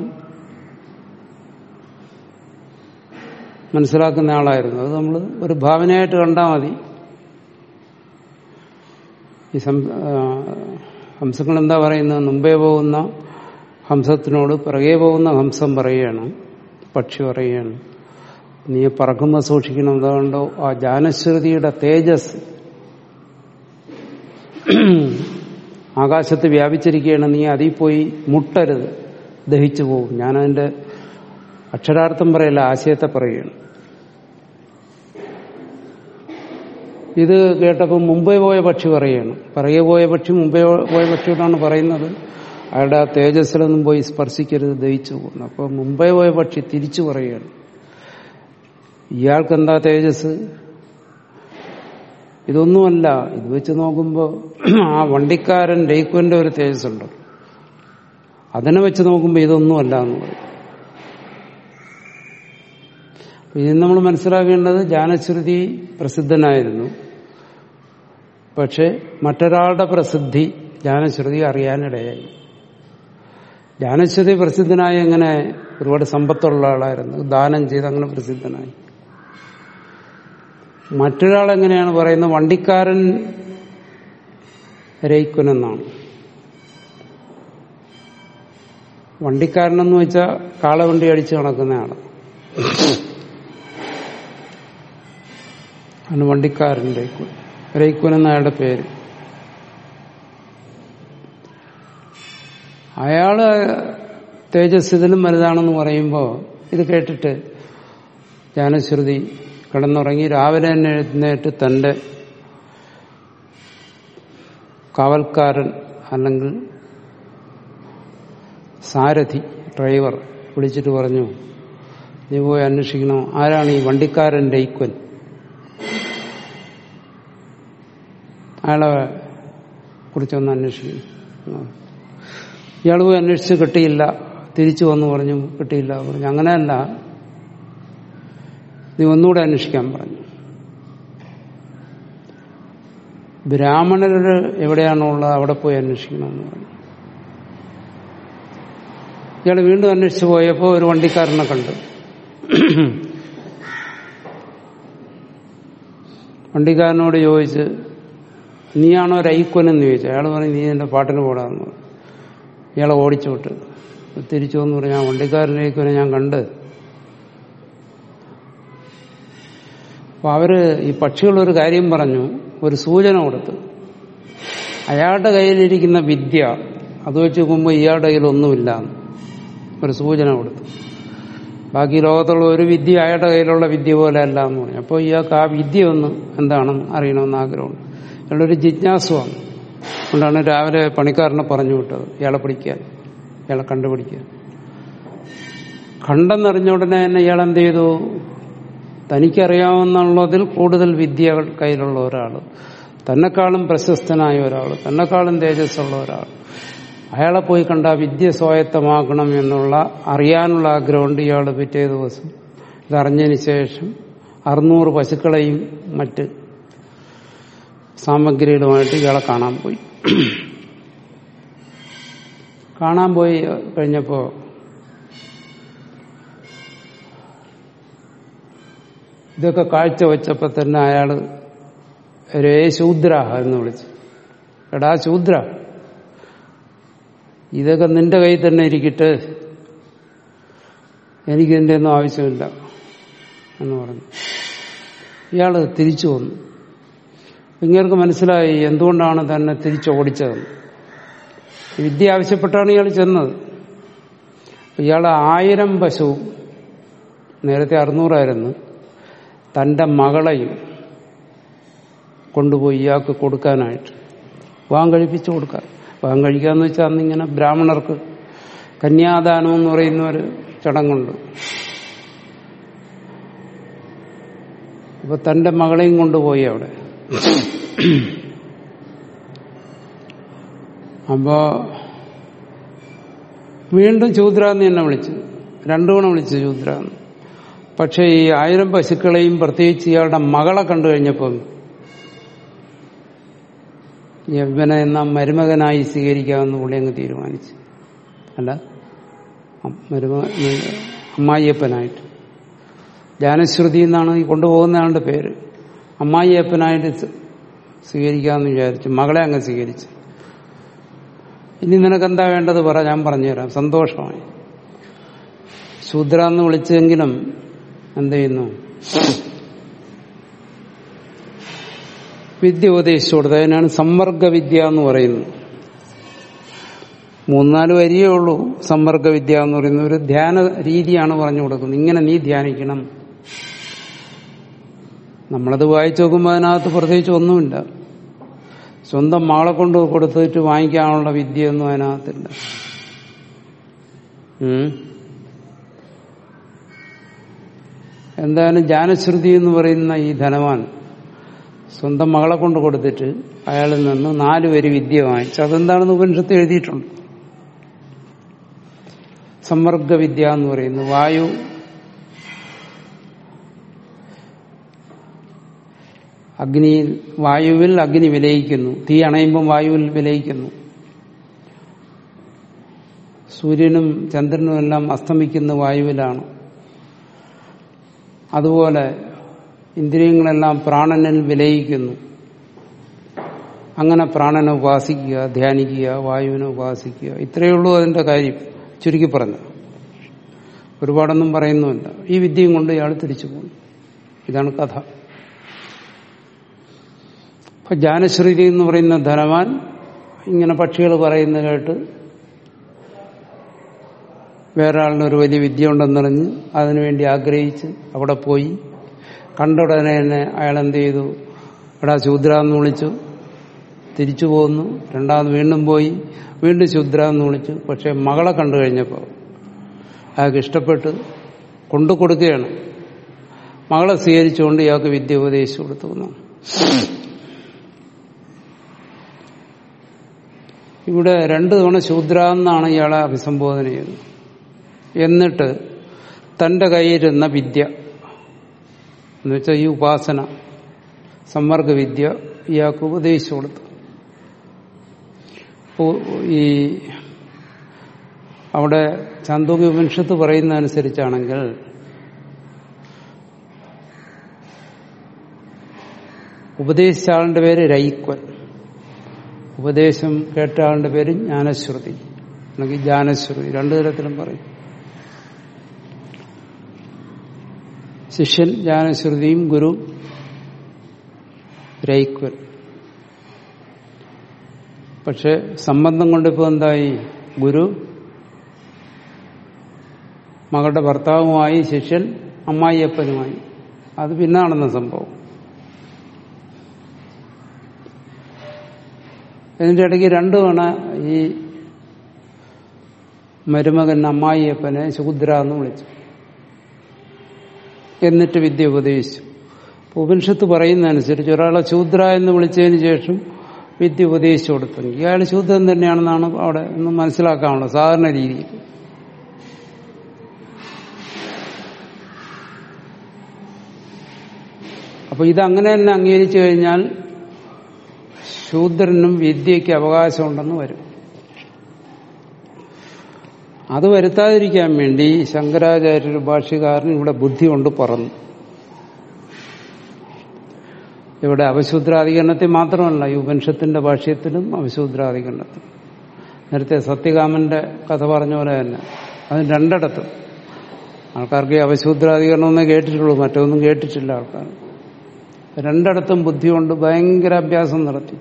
മനസ്സിലാക്കുന്ന ആളായിരുന്നു അത് നമ്മൾ ഒരു ഭാവനയായിട്ട് കണ്ടാൽ മതി ഈ സം- ആ, ഹംസങ്ങൾ എന്താ പറയുന്നത് മുമ്പേ പോകുന്ന ഹംസത്തിനോട് പിറകെ പോകുന്ന ഹംസം പറയുകയാണ് പക്ഷി പറയുകയാണ് നീ പറക്കുമ്പോൾ സൂക്ഷിക്കണം അതുകൊണ്ടോ ആ ജാനശ്രുതിയുടെ തേജസ് ആകാശത്ത് വ്യാപിച്ചിരിക്കുകയാണ് നീ അതിൽ പോയി മുട്ടരുത് ദഹിച്ചു പോകും ഞാനതിന്റെ അക്ഷരാർത്ഥം പറയല്ല ആശയത്തെ പറയുകയാണ് ഇത് കേട്ടപ്പോൾ മുംബൈ പോയ പക്ഷി പറയുകയാണ് പിറകെ പോയ പക്ഷി മുംബൈ പോയ പക്ഷിയോടാണ് പറയുന്നത് അയാളുടെ ആ തേജസ്സിലൊന്നും പോയി സ്പർശിക്കരുത് ദഹിച്ചു പോകുന്നു അപ്പോൾ മുംബൈ പോയ പക്ഷി തിരിച്ചു പറയുകയാണ് ഇയാൾക്ക് എന്താ തേജസ് ഇതൊന്നുമല്ല ഇത് വെച്ച് നോക്കുമ്പോൾ ആ വണ്ടിക്കാരൻ ഡെയ്ക്കുവിന്റെ ഒരു തേജസ് ഉണ്ട് അതിനെ വെച്ച് നോക്കുമ്പോൾ ഇതൊന്നുമല്ല എന്ന് പറയും ഇത് നമ്മൾ മനസ്സിലാക്കേണ്ടത് ജാനശ്രുതി പ്രസിദ്ധനായിരുന്നു പക്ഷെ മറ്റൊരാളുടെ പ്രസിദ്ധി ജാനശ്രുതി അറിയാനിടയായി ജാനശ്രുതി പ്രസിദ്ധനായി എങ്ങനെ ഒരുപാട് സമ്പത്തുള്ള ആളായിരുന്നു ദാനം ചെയ്ത് അങ്ങനെ പ്രസിദ്ധനായി മറ്റൊരാൾ എങ്ങനെയാണ് പറയുന്നത് വണ്ടിക്കാരൻ രയിക്കുനെന്നാണ് വണ്ടിക്കാരനെന്ന് വെച്ചാൽ കാളവണ്ടി അടിച്ച് നടക്കുന്ന ആള് ആണ് വണ്ടിക്കാരൻ രയിക്കുൻ രയിക്കുൻ എന്ന അയാളുടെ പേര് അയാള് തേജസ് ഇതിലും വലുതാണെന്ന് പറയുമ്പോൾ ഇത് കേട്ടിട്ട് ജാനശ്രുതി കിടന്നുറങ്ങി രാവിലെ തന്നെ എഴുന്നേറ്റ് തന്റെ കാവൽക്കാരൻ അല്ലെങ്കിൽ സാരഥി ഡ്രൈവർ വിളിച്ചിട്ട് പറഞ്ഞു നീ പോയി അന്വേഷിക്കണം ആരാണ് ഈ വണ്ടിക്കാരൻ രയിക്വൻ അയാളെ കുറിച്ചൊന്ന് അന്വേഷിക്കണം ഇയാൾ പോയി അന്വേഷിച്ച് കിട്ടിയില്ല തിരിച്ചു വന്നു പറഞ്ഞു കിട്ടിയില്ല പറഞ്ഞു അങ്ങനെയല്ല നീ ഒന്നുകൂടെ അന്വേഷിക്കാൻ പറഞ്ഞു ബ്രാഹ്മണര് എവിടെയാണോ ഉള്ളത് അവിടെ പോയി അന്വേഷിക്കണമെന്ന് പറഞ്ഞു ഇയാൾ വീണ്ടും അന്വേഷിച്ചു പോയപ്പോൾ ഒരു വണ്ടിക്കാരനെ കണ്ടു വണ്ടിക്കാരനോട് ചോദിച്ച് നീയാണോ രൈക്വനെന്ന് ചോദിച്ചു അയാൾ പറഞ്ഞു നീ എന്റെ പാട്ടിന് പോടാന്ന് പറഞ്ഞു. ഇയാളെ ഓടിച്ചു വിട്ട് തിരിച്ചു വന്ന് പറഞ്ഞു ആ വണ്ടിക്കാരൻ രൈക്വനെ ഞാൻ കണ്ട് അപ്പൊ അവര് ഈ പക്ഷികൾ ഒരു കാര്യം പറഞ്ഞു ഒരു സൂചന കൊടുത്തു അയാളുടെ കയ്യിലിരിക്കുന്ന വിദ്യ അത് വെച്ച് നോക്കുമ്പോൾ ഇയാളുടെ കയ്യിൽ ഒന്നുമില്ല ഒരു സൂചന കൊടുത്തു ബാക്കി ലോകത്തുള്ള ഒരു വിദ്യ അയാളുടെ കയ്യിലുള്ള വിദ്യ പോലെ അല്ല എന്ന് പറഞ്ഞു അപ്പോൾ ഇയാൾക്ക് ആ വിദ്യ ഒന്ന് എന്താണെന്ന് അറിയണമെന്ന് ആഗ്രഹമുണ്ട് ഇയാളൊരു ജിജ്ഞാസുവാണ് അതുകൊണ്ടാണ് രാവിലെ പണിക്കാരനെ പറഞ്ഞു വിട്ടത് ഇയാളെ പിടിക്കാൻ ഇയാളെ കണ്ടുപിടിക്കാൻ കണ്ടെന്നറിഞ്ഞ ഉടനെ തന്നെ ഇയാൾ എന്ത് ചെയ്തു തനിക്കറിയാവുന്നുള്ളതിൽ കൂടുതൽ വിദ്യകൾ കയ്യിലുള്ള ഒരാൾ തന്നെക്കാളും പ്രശസ്തനായ ഒരാൾ തന്നെക്കാളും തേജസ്സുള്ള ഒരാൾ അയാളെ പോയി കണ്ട ആ വിദ്യ സ്വായത്തമാക്കണം എന്നുള്ള അറിയാനുള്ള ആഗ്രഹമുണ്ട് ഇയാൾ പിറ്റേ ദിവസം ഇതറിഞ്ഞതിന് ശേഷം അറുന്നൂറ് പശുക്കളെയും മറ്റ് സാമഗ്രികളുമായിട്ട് ഇയാളെ കാണാൻ പോയി കാണാൻ പോയി കഴിഞ്ഞപ്പോ ഇതൊക്കെ കാഴ്ച വെച്ചപ്പോ തന്നെ അയാള് രേ ശൂദ്ര എന്ന് വിളിച്ചു എടാ ശൂദ്ര ഇതൊക്കെ നിന്റെ കയ്യിൽ തന്നെ ഇരിക്കട്ടെ എനിക്കിതിൻ്റെ ഒന്നും ആവശ്യമില്ല എന്ന് പറഞ്ഞു ഇയാള് തിരിച്ചു വന്നു ഇങ്ങേർക്ക് മനസ്സിലായി എന്തുകൊണ്ടാണ് തന്നെ തിരിച്ചോടിച്ചതെന്ന് വിദ്യ ആവശ്യപ്പെട്ടാണ് ഇയാൾ ചെന്നത് ഇയാൾ ആയിരം പശു നേരത്തെ അറുന്നൂറായിരുന്നു തന്റെ മകളെയും കൊണ്ടുപോയി ഇയാൾക്ക് കൊടുക്കാനായിട്ട് വിവാഹം കഴിപ്പിച്ചു കൊടുക്കാൻ വിവാഹം കഴിക്കാന്ന് വെച്ചാൽ അന്നിങ്ങനെ ബ്രാഹ്മണർക്ക് കന്യാദാനം എന്ന് പറയുന്ന ഒരു ചടങ്ങുണ്ട് അപ്പൊ തന്റെ മകളെയും കൊണ്ടുപോയി അവിടെ അപ്പോ വീണ്ടും ശൂദ്രാന്ന് തന്നെ വിളിച്ചു രണ്ടു ഗുണം വിളിച്ചു ശൂദ്രാന്ന് പക്ഷെ ഈ ആയിരം പശുക്കളെയും പ്രത്യേകിച്ച് ഇയാളുടെ മകളെ കണ്ടു കഴിഞ്ഞപ്പം യവനെ എന്ന മരുമകനായി സ്വീകരിക്കാമെന്ന് പുള്ളി അങ്ങ് തീരുമാനിച്ചു അല്ല മരുമ അമ്മായിയപ്പനായിട്ട് ജാനശ്രുതി എന്നാണ് ഈ കൊണ്ടുപോകുന്ന ആളുടെ പേര് അമ്മായിയപ്പനായിട്ട് സ്വീകരിക്കാമെന്ന് വിചാരിച്ചു മകളെ അങ്ങ് സ്വീകരിച്ചു ഇനി നിനക്കെന്താ വേണ്ടത് പറ ഞാൻ പറഞ്ഞുതരാം സന്തോഷമായി ശൂദ്ര എന്ന് വിളിച്ചെങ്കിലും എന്ത് ചെയ്യുന്നു വിദ്യ ഉപദേശിച്ചു കൊടുത്തത് അതിനാണ് സമ്മർഗ വിദ്യ എന്ന് പറയുന്നത് മൂന്നാല് വരിയേ ഉള്ളൂ സമ്മർഗ വിദ്യ എന്ന് പറയുന്ന ഒരു ധ്യാന രീതിയാണ് പറഞ്ഞു കൊടുക്കുന്നത് ഇങ്ങനെ നീ ധ്യാനിക്കണം നമ്മളത് വായിച്ചു നോക്കുമ്പോൾ അതിനകത്ത് പ്രത്യേകിച്ച് ഒന്നുമില്ല സ്വന്തം മാളെ കൊണ്ട് കൊടുത്തിട്ട് വാങ്ങിക്കാനുള്ള വിദ്യയൊന്നും അതിനകത്തില്ല എന്തായാലും ജാനശ്രുതി എന്ന് പറയുന്ന ഈ ധനവാൻ സ്വന്തം മകളെ കൊണ്ട് കൊടുത്തിട്ട് അയാളിൽ നിന്ന് നാല് വരി വിദ്യ വാങ്ങിച്ചു അതെന്താണെന്ന് ഉപനിഷത്ത് എഴുതിയിട്ടുണ്ട് സമ്മർഗ വിദ്യ എന്ന് പറയുന്നു വായു അഗ്നിയിൽ വായുവിൽ അഗ്നി വിലയിക്കുന്നു തീ അണയുമ്പം വായുവിൽ വിലയിക്കുന്നു സൂര്യനും ചന്ദ്രനും എല്ലാം അസ്തമിക്കുന്ന വായുവിലാണ് അതുപോലെ ഇന്ദ്രിയങ്ങളെല്ലാം പ്രാണനിൽ വിലയിക്കുന്നു അങ്ങനെ പ്രാണനെ ഉപാസിക്കുക ധ്യാനിക്കുക വായുവിനെ ഉപാസിക്കുക ഇത്രയേ ഉള്ളൂ അതിന്റെ കാര്യം ചുരുക്കി പറഞ്ഞു ഒരുപാടൊന്നും പറയുന്നുമില്ല ഈ വിദ്യയും കൊണ്ട് ഇയാൾ തിരിച്ചു പോകുന്നു ഇതാണ് കഥ അപ്പൊ ജാനശ്രുതി എന്ന് പറയുന്ന ധനവാൻ ഇങ്ങനെ പക്ഷികൾ പറയുന്ന കേട്ട് വേറെ ആളിനൊരു വലിയ വിദ്യ ഉണ്ടെന്നറിഞ്ഞ് അതിനുവേണ്ടി ആഗ്രഹിച്ച് അവിടെ പോയി കണ്ട ഉടനെ തന്നെ അയാൾ എന്ത് ചെയ്തു എടാ ശൂദ്ര എന്ന് വിളിച്ചു തിരിച്ചു പോന്നു രണ്ടാമത് വീണ്ടും പോയി വീണ്ടും ശൂദ്ര എന്ന് വിളിച്ചു പക്ഷെ മകളെ കണ്ടു കഴിഞ്ഞപ്പോൾ അയാൾക്ക് ഇഷ്ടപ്പെട്ട് കൊണ്ടു കൊടുക്കുകയാണ് മകളെ സ്വീകരിച്ചുകൊണ്ട് ഇയാൾക്ക് വിദ്യ ഉപദേശിച്ചു കൊടുത്തു ഇവിടെ രണ്ടു തവണ ശൂദ്ര എന്നാണ് ഇയാളെ അഭിസംബോധന ചെയ്യുന്നത് എന്നിട്ട് തന്റെ കയ്യിരുന്ന വിദ്യ എന്നുവെച്ചാൽ ഈ ഉപാസന സമ്മർഗ വിദ്യ ഇയാൾക്ക് ഉപദേശിച്ചു കൊടുത്തു ഈ അവിടെ ചാന്തോക്യ ഉപനിഷത്ത് പറയുന്ന അനുസരിച്ചാണെങ്കിൽ ഉപദേശിച്ച ആളിന്റെ പേര് രൈക്വൻ ഉപദേശം കേട്ട ആളിന്റെ പേര് ജ്ഞാനശ്രുതി അല്ലെങ്കിൽ ജ്ഞാനശ്രുതി രണ്ടു തരത്തിലും പറയും ശിഷ്യൻ ജ്ഞാനശ്രുതിയും ഗുരു രൈക്വൻ പക്ഷെ സംബന്ധം കൊണ്ടിപ്പോ എന്തായി ഗുരു മകളുടെ ഭർത്താവുമായി ശിഷ്യൻ അമ്മായിയപ്പനുമായി അത് പിന്നെ നടന്ന സംഭവം ഇതിന്റെ ഇടയ്ക്ക് രണ്ടു തവണ ഈ മരുമകൻ അമ്മായിയപ്പനെ ശൂദ്ര എന്ന് വിളിച്ചു എന്നിട്ട് വിദ്യ ഉപദേശിച്ചു അപ്പൊ ഉപനിഷത്ത് പറയുന്നതനുസരിച്ച് ഒരാളെ ശൂദ്ര എന്ന് വിളിച്ചതിന് ശേഷം വിദ്യ ഉപദേശിച്ചു കൊടുത്തെങ്കിൽ ഇയാൾ ശൂദ്രൻ തന്നെയാണെന്നാണ് അവിടെ ഒന്ന് മനസ്സിലാക്കാനുള്ളത് സാധാരണ രീതിയിൽ അപ്പൊ ഇതങ്ങനെ തന്നെ അംഗീകരിച്ചു കഴിഞ്ഞാൽ ശൂദ്രനും വിദ്യയ്ക്ക് അവകാശമുണ്ടെന്ന് വരും അത് വരുത്താതിരിക്കാൻ വേണ്ടി ശങ്കരാചാര്യ ഭാഷ്യകാരൻ ഇവിടെ ബുദ്ധി കൊണ്ട് പറഞ്ഞു ഇവിടെ അവശൂദ്രാധികരണത്തിൽ മാത്രമല്ല ഈ ഉപനിഷത്തിന്റെ ഭാഷ്യത്തിലും അവശൂദ്രാധികരണത്തിലും നേരത്തെ സത്യകാമന്റെ കഥ പറഞ്ഞ പോലെ തന്നെ അത് രണ്ടിടത്തും ആൾക്കാർക്ക് ഈ അവശൂദ്രാധികരണം ഒന്നേ കേട്ടിട്ടുള്ളൂ മറ്റൊന്നും കേട്ടിട്ടില്ല ആൾക്കാർ രണ്ടിടത്തും ബുദ്ധി കൊണ്ട് ഭയങ്കര അഭ്യാസം നടത്തി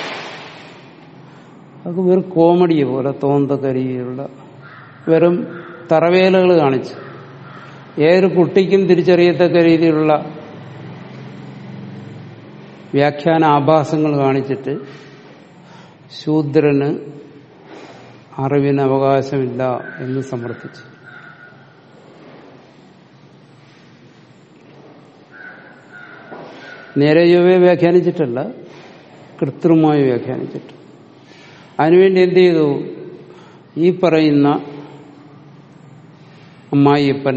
അത് വെറും കോമഡി പോലെ തോന്നത്തക്ക രീതിയിലുള്ള വെറും തറവേലകൾ കാണിച്ചു ഏതൊരു കുട്ടിക്കും തിരിച്ചറിയത്തക്ക രീതിയിലുള്ള വ്യാഖ്യാന ആഭാസങ്ങൾ കാണിച്ചിട്ട് ശൂദ്രന് അറിവിന് അവകാശമില്ല എന്ന് സമർത്ഥിച്ചു നേരെ ചൊവ്വെ വ്യാഖ്യാനിച്ചിട്ടല്ല കൃത്രിമമായി വ്യാഖ്യാനിച്ചിട്ട് അതിനുവേണ്ടി എന്ത് ചെയ്തു ഈ പറയുന്ന അമ്മായിയപ്പൻ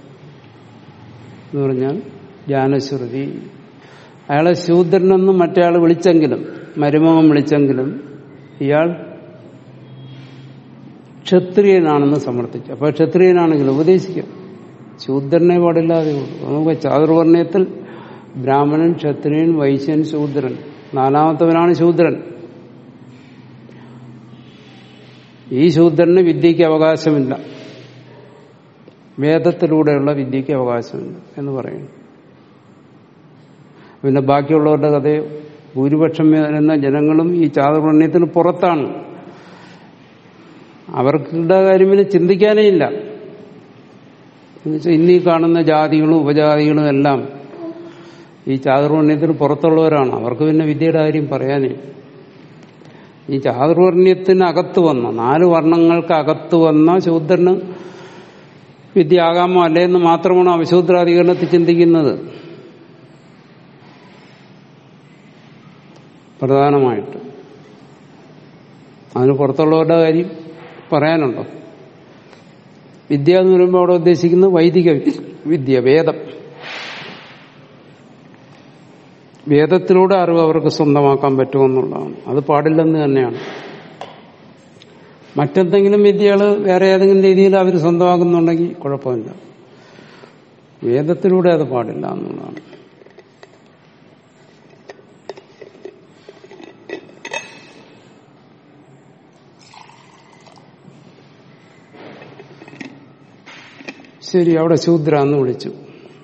എന്ന് പറഞ്ഞാൽ ജ്ഞാനശ്രുതി അയാളെ ശൂദ്രനെന്നും മറ്റേ വിളിച്ചെങ്കിലും മരുമകൻ വിളിച്ചെങ്കിലും ഇയാൾ ക്ഷത്രിയനാണെന്ന് സമർത്ഥിച്ചു അപ്പൊ ക്ഷത്രിയനാണെങ്കിൽ ഉപദേശിക്കാം ശൂദ്രനെ പാടില്ലാതെ ഉള്ളൂ നമുക്ക് ചാതുർവർണ്ണയത്തിൽ ബ്രാഹ്മണൻ ക്ഷത്രിയൻ വൈശ്യൻ ശൂദ്രൻ നാലാമത്തവനാണ് ശൂദ്രൻ ഈ ശൂദ്രന് വിദ്യയ്ക്ക് അവകാശമില്ല വേദത്തിലൂടെയുള്ള വിദ്യയ്ക്ക് അവകാശമില്ല എന്ന് പറയുന്നു പിന്നെ ബാക്കിയുള്ളവരുടെ കഥയോ ഭൂരിപക്ഷം വരുന്ന ജനങ്ങളും ഈ ചാതുർവർണ്ണയത്തിന് പുറത്താണ് അവർക്കുടെ കാര്യം പിന്നെ ചിന്തിക്കാനേ ഇല്ല എന്നുവെച്ചാൽ ഇന്നീ കാണുന്ന ജാതികളും ഉപജാതികളും എല്ലാം ഈ ചാതുർവർണ്ണയത്തിന് പുറത്തുള്ളവരാണ് അവർക്ക് പിന്നെ വിദ്യയുടെ കാര്യം പറയാനേ ഈ ചാതുർവർണ്ണയത്തിന് അകത്ത് വന്ന നാല് വർണ്ണങ്ങൾക്ക് അകത്ത് വന്ന ശൂദ്രന് വിദ്യ ആകാമോ അല്ലേ എന്ന് മാത്രമാണ് അവശൂദ്രാധികരണത്തിൽ ചിന്തിക്കുന്നത് പ്രധാനമായിട്ട് അതിന് പുറത്തുള്ളവരുടെ കാര്യം പറയാനുണ്ടോ വിദ്യ എന്ന് പറയുമ്പോൾ അവിടെ ഉദ്ദേശിക്കുന്നത് വൈദിക വിദ്യ വേദം വേദത്തിലൂടെ അറിവ് അവർക്ക് സ്വന്തമാക്കാൻ പറ്റുമെന്നുള്ളതാണ് അത് പാടില്ലെന്ന് തന്നെയാണ് മറ്റെന്തെങ്കിലും വിദ്യകൾ വേറെ ഏതെങ്കിലും രീതിയിൽ അവർ സ്വന്തമാക്കുന്നുണ്ടെങ്കിൽ കുഴപ്പമില്ല വേദത്തിലൂടെ അത് പാടില്ല എന്നുള്ളതാണ് ശരി അവിടെ ശൂദ്ര എന്ന് വിളിച്ചു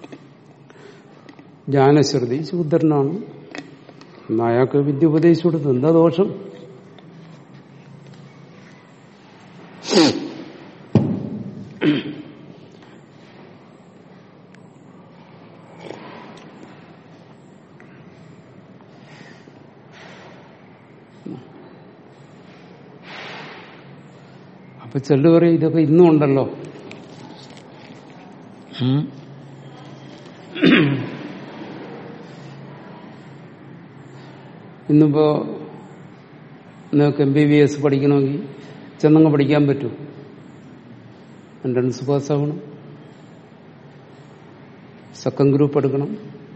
ജ്ഞാനശ്രുതി ശൂദ്രനാണ് എന്നാ അയാൾക്ക് വിദ്യ ഉപദേശിച്ചു കൊടുത്തു എന്താ ദോഷം അപ്പൊ ചെല്ലു പറയും ഇതൊക്കെ ഇന്നും ഉണ്ടല്ലോ ഇന്നിപ്പോ നിങ്ങൾക്ക് എം ബി ബി എസ് പഠിക്കണമെങ്കിൽ ചെന്നങ്ങ് പഠിക്കാൻ പറ്റൂ എൻട്രൻസ് പാസ്സാവണം സെക്കൻഡ് ഗ്രൂപ്പ് എടുക്കണം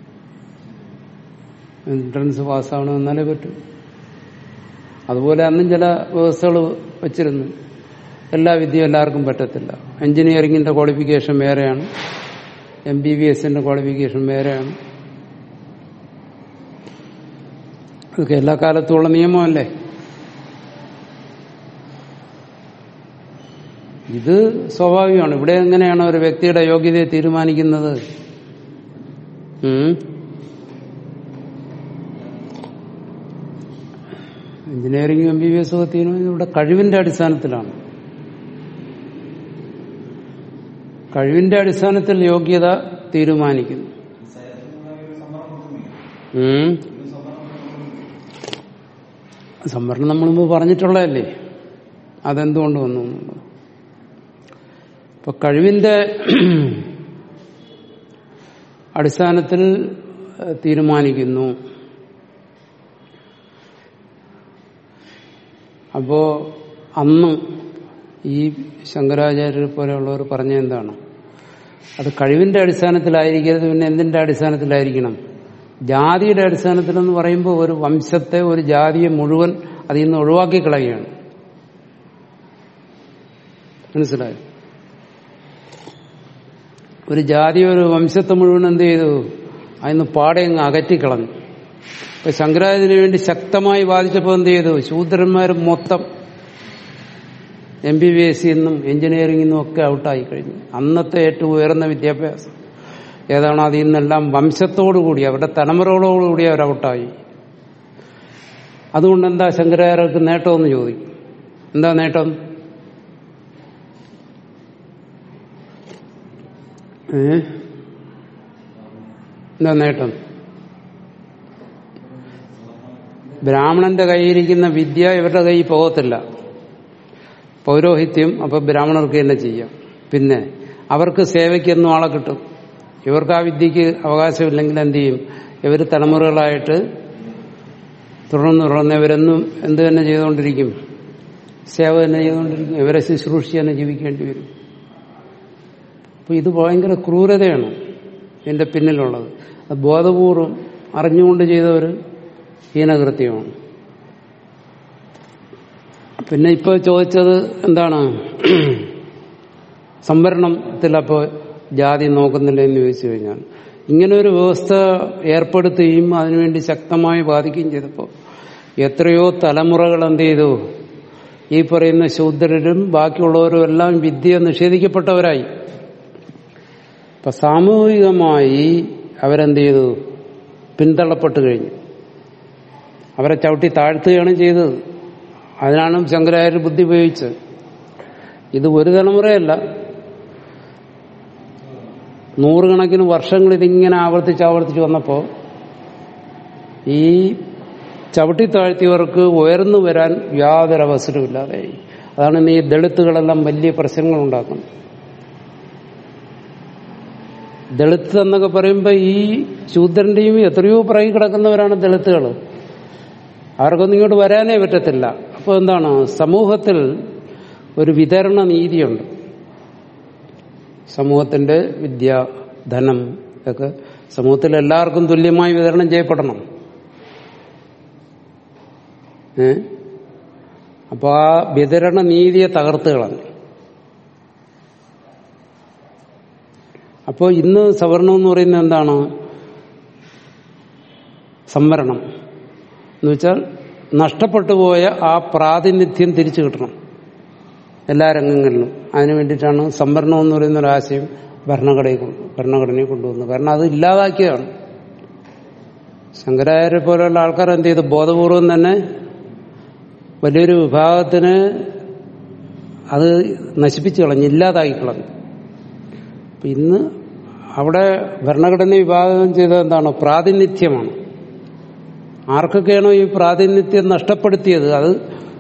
എൻട്രൻസ് പാസ്സാവണം എന്നാലേ പറ്റൂ അതുപോലെ അന്നും ചില വ്യവസ്ഥകൾ വച്ചിരുന്നു എല്ലാ വിദ്യയും എല്ലാവർക്കും പറ്റത്തില്ല എഞ്ചിനീയറിംഗിന്റെ ക്വാളിഫിക്കേഷൻ വേറെയാണ് എം ബി ബി എസിന്റെ ക്വാളിഫിക്കേഷൻ വേറെയാണ് അതൊക്കെ എല്ലാ കാലത്തുമുള്ള നിയമമല്ലേ ഇത് സ്വാഭാവികമാണ് ഇവിടെ എങ്ങനെയാണ് ഒരു വ്യക്തിയുടെ യോഗ്യതയെ തീരുമാനിക്കുന്നത് ഉം? Engineering M B B S ഒക്കെ തീരുമാനം ഇവിടെ കഴിവിന്റെ അടിസ്ഥാനത്തിലാണ് കഴിവിന്റെ അടിസ്ഥാനത്തിൽ യോഗ്യത തീരുമാനിക്കുന്നു ഉം. സംവരണം നമ്മൾ മുമ്പ് പറഞ്ഞിട്ടുള്ളതല്ലേ അതെന്തുകൊണ്ട് വന്നു എന്നുള്ളത് ഇപ്പൊ കഴിവിന്റെ അടിസ്ഥാനത്തിൽ ഏഹ്, തീരുമാനിക്കുന്നു അപ്പോ അന്ന് ഈ ശങ്കരാചാര്യരെ പോലെയുള്ളവർ പറഞ്ഞ എന്താണ് അത് കഴിവിന്റെ അടിസ്ഥാനത്തിലായിരിക്കരുത് പിന്നെ എന്തിന്റെ അടിസ്ഥാനത്തിലായിരിക്കണം ജാതിയുടെ അടിസ്ഥാനത്തിലെന്ന് പറയുമ്പോൾ ഒരു വംശത്തെ ഒരു ജാതിയെ മുഴുവൻ അതിൽ നിന്ന് ഒഴിവാക്കി കളയുകയാണ് മനസ്സിലായോ ഒരു ജാതി ഒരു വംശത്തെ മുഴുവൻ എന്ത് ചെയ്തു അതിന്ന് പാടെ അങ്ങ് അകറ്റിക്കളഞ്ഞു ഇപ്പൊ ശങ്കരാചാര്യന് വേണ്ടി ശക്തമായി ബാധിച്ചപ്പോൾ എന്ത് ചെയ്തു ശൂദ്രന്മാർ മൊത്തം എം ബി ബി എസ് നിന്നും എഞ്ചിനീയറിംഗിൽ നിന്നും ഒക്കെ ഔട്ടായി കഴിഞ്ഞു അന്നത്തെ ഏറ്റവും ഉയർന്ന വിദ്യാഭ്യാസം ഏതാണോ അതിൽ നിന്നെല്ലാം വംശത്തോടുകൂടി അവരുടെ തലമുറകളോടുകൂടി അവർ ഔട്ടായി അതുകൊണ്ട് എന്താ ശങ്കരാചാര്യർക്ക് നേട്ടമെന്ന് ചോദിക്കും എന്താ നേട്ടം ഏ എന്താ നേട്ടം ബ്രാഹ്മണന്റെ കയ്യിരിക്കുന്ന വിദ്യ ഇവരുടെ കയ്യിൽ പോകത്തില്ല പൗരോഹിത്യം അപ്പൊ ബ്രാഹ്മണർക്ക് തന്നെ ചെയ്യാം പിന്നെ അവർക്ക് സേവയ്ക്കൊന്നും ആളെ കിട്ടും ഇവർക്ക് ആ വിദ്യക്ക് അവകാശമില്ലെങ്കിൽ എന്ത് ചെയ്യും ഇവർ തലമുറകളായിട്ട് തുടർന്ന് തുടർന്ന് ഇവരെന്നും എന്ത് തന്നെ ചെയ്തുകൊണ്ടിരിക്കും സേവ തന്നെ ചെയ്തുകൊണ്ടിരിക്കും ഇവരെ ശുശ്രൂഷിച്ച് തന്നെ ജീവിക്കേണ്ടി വരും അപ്പൊ ഇത് ഭയങ്കര ക്രൂരതയാണ് ഇതിന്റെ പിന്നിലുള്ളത് അത് ബോധപൂർവം അറിഞ്ഞുകൊണ്ട് ചെയ്ത ഒരു ഹീനകൃത്യമാണ് പിന്നെ ഇപ്പോൾ ചോദിച്ചത് എന്താണ് സംവരണത്തിൽ അപ്പോൾ ജാതി നോക്കുന്നില്ല എന്ന് ചോദിച്ചു കഴിഞ്ഞാൽ ഇങ്ങനെ ഒരു വ്യവസ്ഥ ഏർപ്പെടുത്തുകയും അതിനുവേണ്ടി ശക്തമായി ബാധിക്കുകയും ചെയ്തപ്പോൾ എത്രയോ തലമുറകൾ എന്ത് ചെയ്തു ഈ പറയുന്ന ശൂദ്രരും ബാക്കിയുള്ളവരും എല്ലാം വിദ്യ നിഷേധിക്കപ്പെട്ടവരായി ഇപ്പൊ സാമൂഹികമായി അവരെന്ത് ചെയ്തു പിന്തള്ളപ്പെട്ട് കഴിഞ്ഞു അവരെ ചവിട്ടി താഴ്ത്തുകയാണ് ചെയ്തത് അതിനാണ് ശങ്കരാചാര്യ ബുദ്ധി ഉപയോഗിച്ചത് ഇത് ഒരു തലമുറയല്ല നൂറുകണക്കിന് വർഷങ്ങൾ ഇതിങ്ങനെ ആവർത്തിച്ച് ആവർത്തിച്ച് വന്നപ്പോൾ ഈ ചവിട്ടി താഴ്ത്തിയവർക്ക് ഉയർന്നു വരാൻ യാതൊരു അവസരമില്ലാതെയായി അതാണ് ഇന്ന് ഈ ദളിത്തുകളെല്ലാം വലിയ പ്രശ്നങ്ങൾ ഉണ്ടാക്കുന്നത് ദളിത് എന്നൊക്കെ പറയുമ്പോൾ ഈ ശൂദ്രന്റെയും എത്രയോ പിറകി കിടക്കുന്നവരാണ് ദളിത്തുകൾ അവർക്കൊന്നും ഇങ്ങോട്ട് വരാനേ പറ്റത്തില്ല അപ്പോൾ എന്താണ് സമൂഹത്തിൽ ഒരു വിതരണ നീതിയുണ്ട് സമൂഹത്തിന്റെ വിദ്യ ധനം ഒക്കെ സമൂഹത്തിൽ എല്ലാവർക്കും തുല്യമായി വിതരണം ചെയ്യപ്പെടണം ഏ അപ്പൊ ആ വിതരണ നീതിയെ തകർത്ത് കളഞ്ഞു അപ്പോൾ ഇന്ന് സവർണം എന്ന് പറയുന്നത് എന്താണ് സംവരണം എന്ന് വെച്ചാൽ നഷ്ടപ്പെട്ടു പോയ ആ പ്രാതിനിധ്യം തിരിച്ചു കിട്ടണം എല്ലാ രംഗങ്ങളിലും അതിനു വേണ്ടിയിട്ടാണ് സംവരണം എന്ന് പറയുന്ന ഒരു ആശയം ഭരണഘടനയിൽ കൊണ്ട് ഭരണഘടനയിൽ കൊണ്ടുവന്നത് കാരണം അത് ഇല്ലാതാക്കിയതാണ് ശങ്കരാചാര്യ പോലെയുള്ള ആൾക്കാർ എന്ത് ചെയ്തു ബോധപൂർവം തന്നെ വലിയൊരു വിഭാഗത്തിന് അത് നശിപ്പിച്ചു കളഞ്ഞു ഇല്ലാതാക്കി കളഞ്ഞു അപ്പൊ ഇന്ന് അവിടെ ഭരണഘടന വിഭാഗം ചെയ്തത് എന്താണ് പ്രാതിനിധ്യമാണ് ആർക്കൊക്കെയാണോ ഈ പ്രാതിനിധ്യം നഷ്ടപ്പെടുത്തിയത് അത്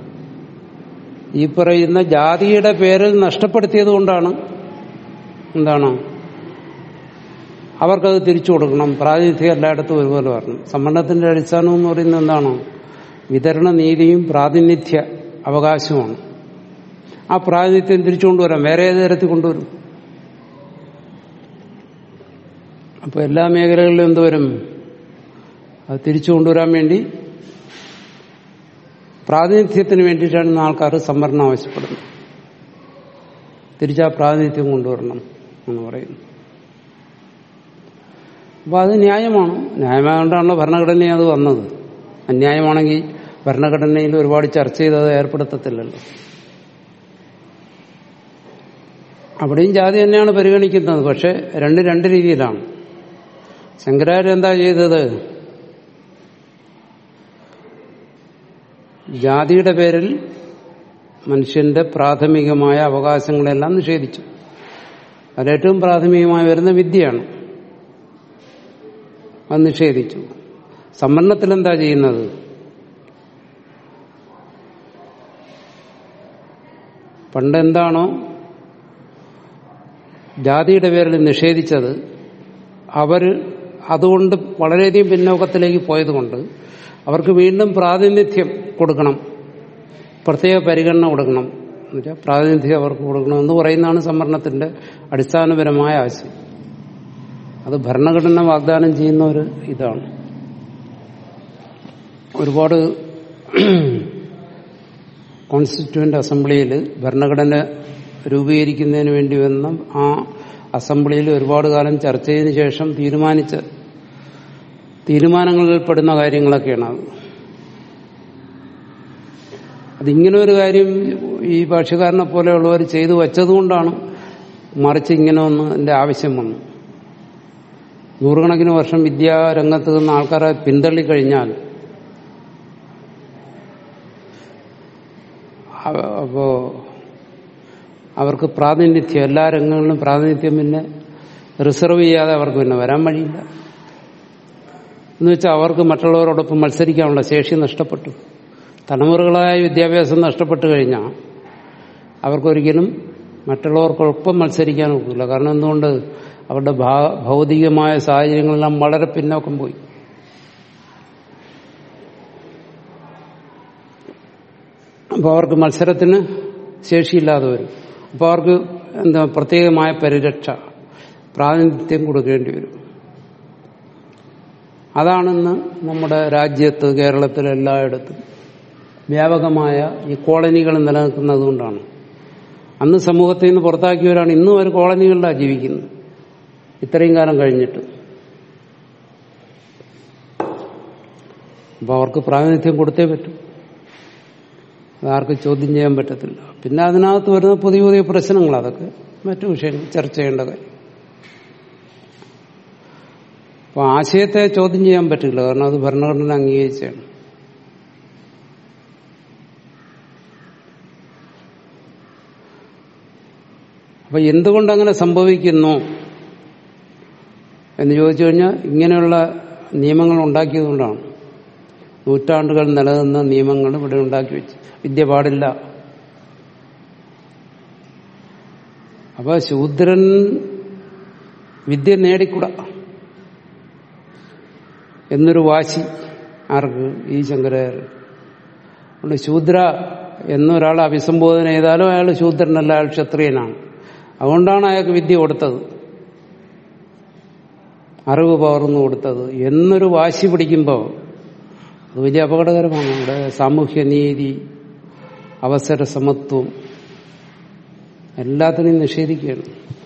ഈ പറയുന്ന ജാതിയുടെ പേരിൽ നഷ്ടപ്പെടുത്തിയത് കൊണ്ടാണ് എന്താണ് അവർക്കത് തിരിച്ചു കൊടുക്കണം പ്രാതിനിധ്യം എല്ലായിടത്തും ഒരുപോലെ വരണം സംവരണത്തിന്റെ അടിസ്ഥാനം എന്ന് പറയുന്നത് എന്താണ് വിതരണ നീതിയും പ്രാതിനിധ്യ അവകാശവുമാണ് ആ പ്രാതിനിധ്യം തിരിച്ചു കൊണ്ടുവരാം വേറെ ഏത് തരത്തിൽ കൊണ്ടുവരും അപ്പൊ എല്ലാ മേഖലകളിലും എന്തുവരും അത് തിരിച്ചു കൊണ്ടുവരാൻ വേണ്ടി പ്രാതിനിധ്യത്തിന് വേണ്ടിയിട്ടാണ് ഇന്ന് ആൾക്കാർ സംവരണം ആവശ്യപ്പെടുന്നത് തിരിച്ചാ പ്രാതിനിധ്യം കൊണ്ടുവരണം എന്ന് പറയുന്നു അപ്പൊ അത് ന്യായമാണ് ന്യായമായതുകൊണ്ടാണല്ലോ ഭരണഘടനയിൽ അത് വന്നത് അന്യായമാണെങ്കിൽ ഭരണഘടനയിൽ ഒരുപാട് ചർച്ച ചെയ്തത് ഏർപ്പെടുത്തത്തില്ലല്ലോ അവിടെയും ജാതി തന്നെയാണ് പരിഗണിക്കുന്നത് പക്ഷെ രണ്ട് രണ്ട് രീതിയിലാണ് ശങ്കരാചാര്യ എന്താ ചെയ്തത് ജാതിയുടെ പേരിൽ മനുഷ്യന്റെ പ്രാഥമികമായ അവകാശങ്ങളെല്ലാം നിഷേധിച്ചു അതിലേറ്റവും പ്രാഥമികമായി വരുന്ന വിദ്യയാണ് അത് നിഷേധിച്ചു സംവരണത്തിൽ എന്താ ചെയ്യുന്നത് പണ്ട് എന്താണോ ജാതിയുടെ പേരിൽ നിഷേധിച്ചത് അവർ അതുകൊണ്ട് വളരെയധികം പിന്നോക്കത്തിലേക്ക് പോയതുകൊണ്ട് അവർക്ക് വീണ്ടും പ്രാതിനിധ്യം കൊടുക്കണം പ്രത്യേക പരിഗണന കൊടുക്കണം എന്നുവെച്ചാൽ പ്രാതിനിധ്യം അവർക്ക് കൊടുക്കണം എന്ന് പറയുന്നതാണ് സംവരണത്തിന്റെ അടിസ്ഥാനപരമായ ആശയം അത് ഭരണഘടന വാഗ്ദാനം ചെയ്യുന്ന ഒരു ഇതാണ് ഒരുപാട് കോൺസ്റ്റിറ്റ്യൂവന്റ് അസംബ്ലിയിൽ ഭരണഘടന രൂപീകരിക്കുന്നതിന് വേണ്ടി വന്ന ആ അസംബ്ലിയിൽ ഒരുപാട് കാലം ചർച്ച ചെയ്തതിനു ശേഷം തീരുമാനിച്ച തീരുമാനങ്ങളിൽ പെടുന്ന കാര്യങ്ങളൊക്കെയാണ് അത് അതിങ്ങനെ ഒരു കാര്യം ഈ ഭാഷകാരനെ പോലെയുള്ളവർ ചെയ്തു വച്ചതുകൊണ്ടാണ് മറിച്ച് ഇങ്ങനെ ഒന്ന് എന്റെ ആവശ്യം വന്നു നൂറുകണക്കിന് വർഷം വിദ്യാരംഗത്ത് നിന്ന് ആൾക്കാരെ പിന്തള്ളിക്കഴിഞ്ഞാൽ അപ്പോ അവർക്ക് പ്രാതിനിധ്യം എല്ലാ രംഗങ്ങളിലും പ്രാതിനിധ്യം പിന്നെ റിസർവ് ചെയ്യാതെ അവർക്ക് പിന്നെ വരാൻ വഴിയില്ല എന്ന് വെച്ചാൽ അവർക്ക് മറ്റുള്ളവരോടൊപ്പം മത്സരിക്കാനുള്ള ശേഷി നഷ്ടപ്പെട്ടു തലമുറകളായ വിദ്യാഭ്യാസം നഷ്ടപ്പെട്ടു കഴിഞ്ഞാൽ അവർക്കൊരിക്കലും മറ്റുള്ളവർക്കൊപ്പം മത്സരിക്കാൻ ഒക്കില്ല കാരണം എന്തുകൊണ്ട് അവരുടെ ഭൗതികമായ സാഹചര്യങ്ങളെല്ലാം വളരെ പിന്നോക്കം പോയി അപ്പോൾ അവർക്ക് മത്സരത്തിന് ശേഷിയില്ലാതെ വരും അപ്പോൾ അവർക്ക് എന്താ പ്രത്യേകമായ പരിരക്ഷ പ്രാതിനിധ്യം കൊടുക്കേണ്ടി വരും അതാണെന്ന് നമ്മുടെ രാജ്യത്ത് കേരളത്തിൽ എല്ലായിടത്തും വ്യാപകമായ ഈ കോളനികൾ നിലനിൽക്കുന്നത് കൊണ്ടാണ് അന്ന് സമൂഹത്തിൽ നിന്ന് പുറത്താക്കിയവരാണ് ഇന്നും ഒരു കോളനികളിലാണ് ജീവിക്കുന്നത് ഇത്രയും കാലം കഴിഞ്ഞിട്ട് അപ്പോൾ അവർക്ക് പ്രാതിനിധ്യം കൊടുത്തേ പറ്റൂ അതാർക്ക് ചോദ്യം ചെയ്യാൻ പറ്റത്തില്ല പിന്നെ അതിനകത്ത് വരുന്ന പുതിയ പുതിയ പ്രശ്നങ്ങൾ അതൊക്കെ മറ്റു വിഷയങ്ങൾ ചർച്ച ചെയ്യേണ്ട കാര്യം അപ്പൊ ആശയത്തെ ചോദ്യം ചെയ്യാൻ പറ്റില്ല കാരണം അത് ഭരണഘടന അംഗീകരിച്ചാണ് അപ്പൊ എന്തുകൊണ്ട് അങ്ങനെ സംഭവിക്കുന്നു എന്ന് ചോദിച്ചു കഴിഞ്ഞാൽ ഇങ്ങനെയുള്ള നിയമങ്ങൾ ഉണ്ടാക്കിയതുകൊണ്ടാണ് നൂറ്റാണ്ടുകൾ നിലനിന്ന നിയമങ്ങൾ ഇവിടെ ഉണ്ടാക്കി വെച്ച് വിദ്യ പാടില്ല അപ്പൊ ശൂദ്രൻ വിദ്യ നേടിക്കൂടാ എന്നൊരു വാശി ആർക്ക് ഈ ശങ്കരാചാര്യ അതുകൊണ്ട് ശൂദ്ര എന്നൊരാളെ അഭിസംബോധന ചെയ്താലും അയാൾ ശൂദ്രനല്ല അയാൾ ക്ഷത്രിയനാണ് അതുകൊണ്ടാണ് അയാൾക്ക് വിദ്യ കൊടുത്തത് അറിവ് പകർന്നു കൊടുത്തത് എന്നൊരു വാശി പിടിക്കുമ്പോൾ അത് വലിയ അപകടകരമാണ് ഇവിടെ സാമൂഹ്യ നീതി അവസര സമത്വം എല്ലാത്തിനെയും നിഷേധിക്കുകയാണ്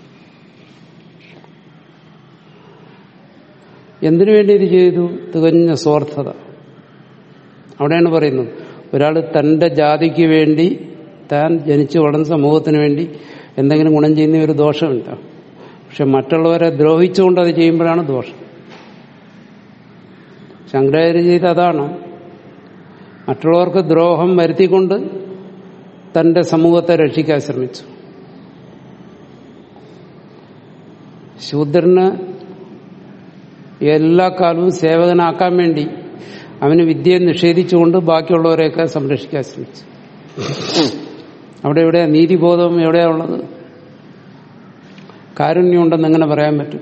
എന്തിനു വേണ്ടി ഇത് ചെയ്തു തികഞ്ഞ സ്വാർത്ഥത അവിടെയാണ് പറയുന്നത് ഒരാൾ തന്റെ ജാതിക്ക് വേണ്ടി താൻ ജനിച്ചു വളർന്ന സമൂഹത്തിന് വേണ്ടി എന്തെങ്കിലും ഗുണം ചെയ്യുന്ന ഒരു ദോഷമില്ല പക്ഷെ മറ്റുള്ളവരെ ദ്രോഹിച്ചുകൊണ്ട് അത് ചെയ്യുമ്പോഴാണ് ദോഷം ശങ്കരാചാര്യ ചെയ്ത അതാണ് മറ്റുള്ളവർക്ക് ദ്രോഹം വരുത്തിക്കൊണ്ട് തന്റെ സമൂഹത്തെ രക്ഷിക്കാൻ ശ്രമിച്ചു ശൂദ്രന് എല്ലാ കാലവും സേവകനാക്കാൻ വേണ്ടി അവന് വിദ്യയെ നിഷേധിച്ചുകൊണ്ട് ബാക്കിയുള്ളവരെയൊക്കെ സംരക്ഷിക്കാൻ ശ്രമിച്ചു അവിടെ എവിടെയാ നീതിബോധം എവിടെയാ ഉള്ളത് കാരുണ്യമുണ്ടെന്ന് എങ്ങനെ പറയാൻ പറ്റും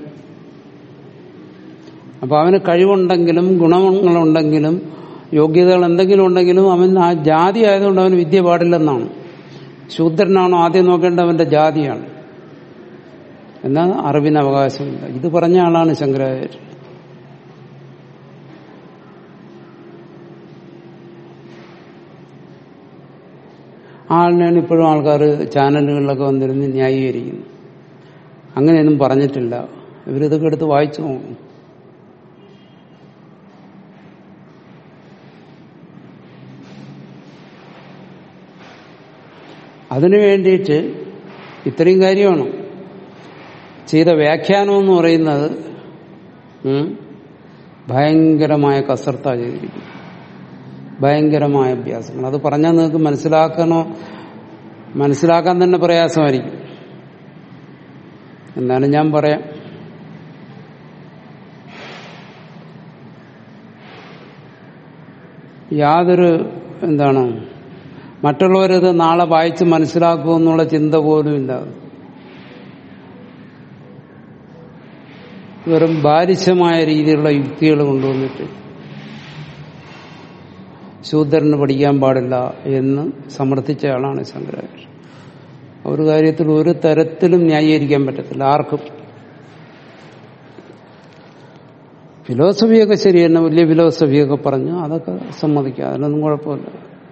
അപ്പൊ അവന് കഴിവുണ്ടെങ്കിലും ഗുണങ്ങളുണ്ടെങ്കിലും യോഗ്യതകൾ എന്തെങ്കിലും ഉണ്ടെങ്കിലും അവൻ ആ ജാതി ആയതുകൊണ്ട് അവന് വിദ്യ പാടില്ലെന്നാണ് ശൂദ്രനാണോ ആദ്യം നോക്കേണ്ട അവന്റെ ജാതിയാണ് എന്നാൽ അറിവിന് അവകാശമില്ല ഇത് പറഞ്ഞ ആളാണ് ശങ്കരാചാര്യർ ആളിനെയാണ് ഇപ്പോഴും ആൾക്കാർ ചാനലുകളിലൊക്കെ വന്നിരുന്ന് ന്യായീകരിക്കുന്നു അങ്ങനെയൊന്നും പറഞ്ഞിട്ടില്ല ഇവരിതൊക്കെ എടുത്ത് വായിച്ചു നോക്കും അതിനു വേണ്ടിയിട്ട് ഇത്രയും കാര്യമാണ് ചെയ്ത വ്യാഖ്യാനം എന്ന് പറയുന്നത് ഉം, ഭയങ്കരമായ കസർത്ത ചെയ്തിരിക്കുന്നു ഭയങ്കരമായ അഭ്യാസങ്ങൾ അത് പറഞ്ഞാൽ നിങ്ങൾക്ക് മനസ്സിലാക്കണോ മനസ്സിലാക്കാൻ തന്നെ പ്രയാസമായിരിക്കും എന്നാലും ഞാൻ പറയാം യാതൊരു എന്താണ് മറ്റുള്ളവരത് നാളെ വായിച്ച് മനസ്സിലാക്കുമെന്നുള്ള ചിന്ത പോലും ഇല്ല വെറും ബാലിശമായ രീതിയിലുള്ള യുക്തികൾ കൊണ്ടുവന്നിട്ട് ശൂദ്രന് പഠിക്കാൻ പാടില്ല എന്ന് സമർത്ഥിച്ച ആളാണ് ശങ്കരാചാര്യ ഒരു കാര്യത്തിൽ ഒരു തരത്തിലും ന്യായീകരിക്കാൻ പറ്റത്തില്ല ആർക്കും ഫിലോസഫിയൊക്കെ ശരി തന്നെ വലിയ ഫിലോസഫിയൊക്കെ പറഞ്ഞു അതൊക്കെ സമ്മതിക്കാം അതിനൊന്നും കുഴപ്പമില്ല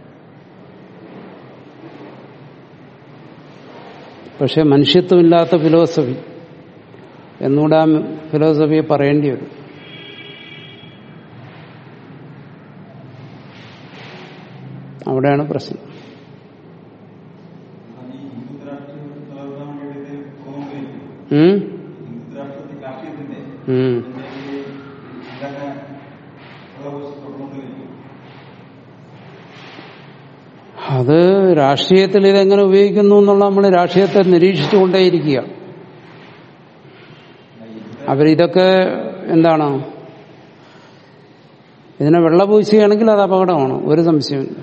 പക്ഷെ മനുഷ്യത്വമില്ലാത്ത ഫിലോസഫി എന്നുകൂടെ ആ ഫിലോസഫിയെ പറയേണ്ടി വരും അവിടെയാണ് പ്രശ്നം ഉം? ഉം. അത് രാഷ്ട്രീയത്തിൽ ഇതെങ്ങനെ ഉപയോഗിക്കുന്നു എന്നുള്ള നമ്മൾ രാഷ്ട്രീയത്തെ നിരീക്ഷിച്ചുകൊണ്ടേയിരിക്കുക അവരിതൊക്കെ എന്താണ് ഇതിനെ വെള്ളപൂശുകയാണെങ്കിൽ അത് അപകടമാണ് ഒരു സംശയമില്ല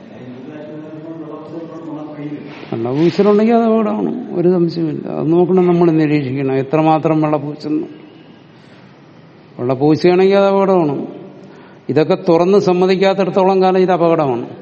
വെള്ളപൂശലുണ്ടെങ്കിൽ അത് അപകടമാണ് ഒരു സംശയമില്ല അത് നോക്കണം നമ്മൾ നിരീക്ഷിക്കണം എത്രമാത്രം വെള്ളപൂശുന്നു വെള്ളപൂശുകയാണെങ്കിൽ അത് അപകടമാണ് ഇതൊക്കെ തുറന്ന് സമ്മതിക്കാത്തിടത്തോളം കാലം ഇത് അപകടമാണ്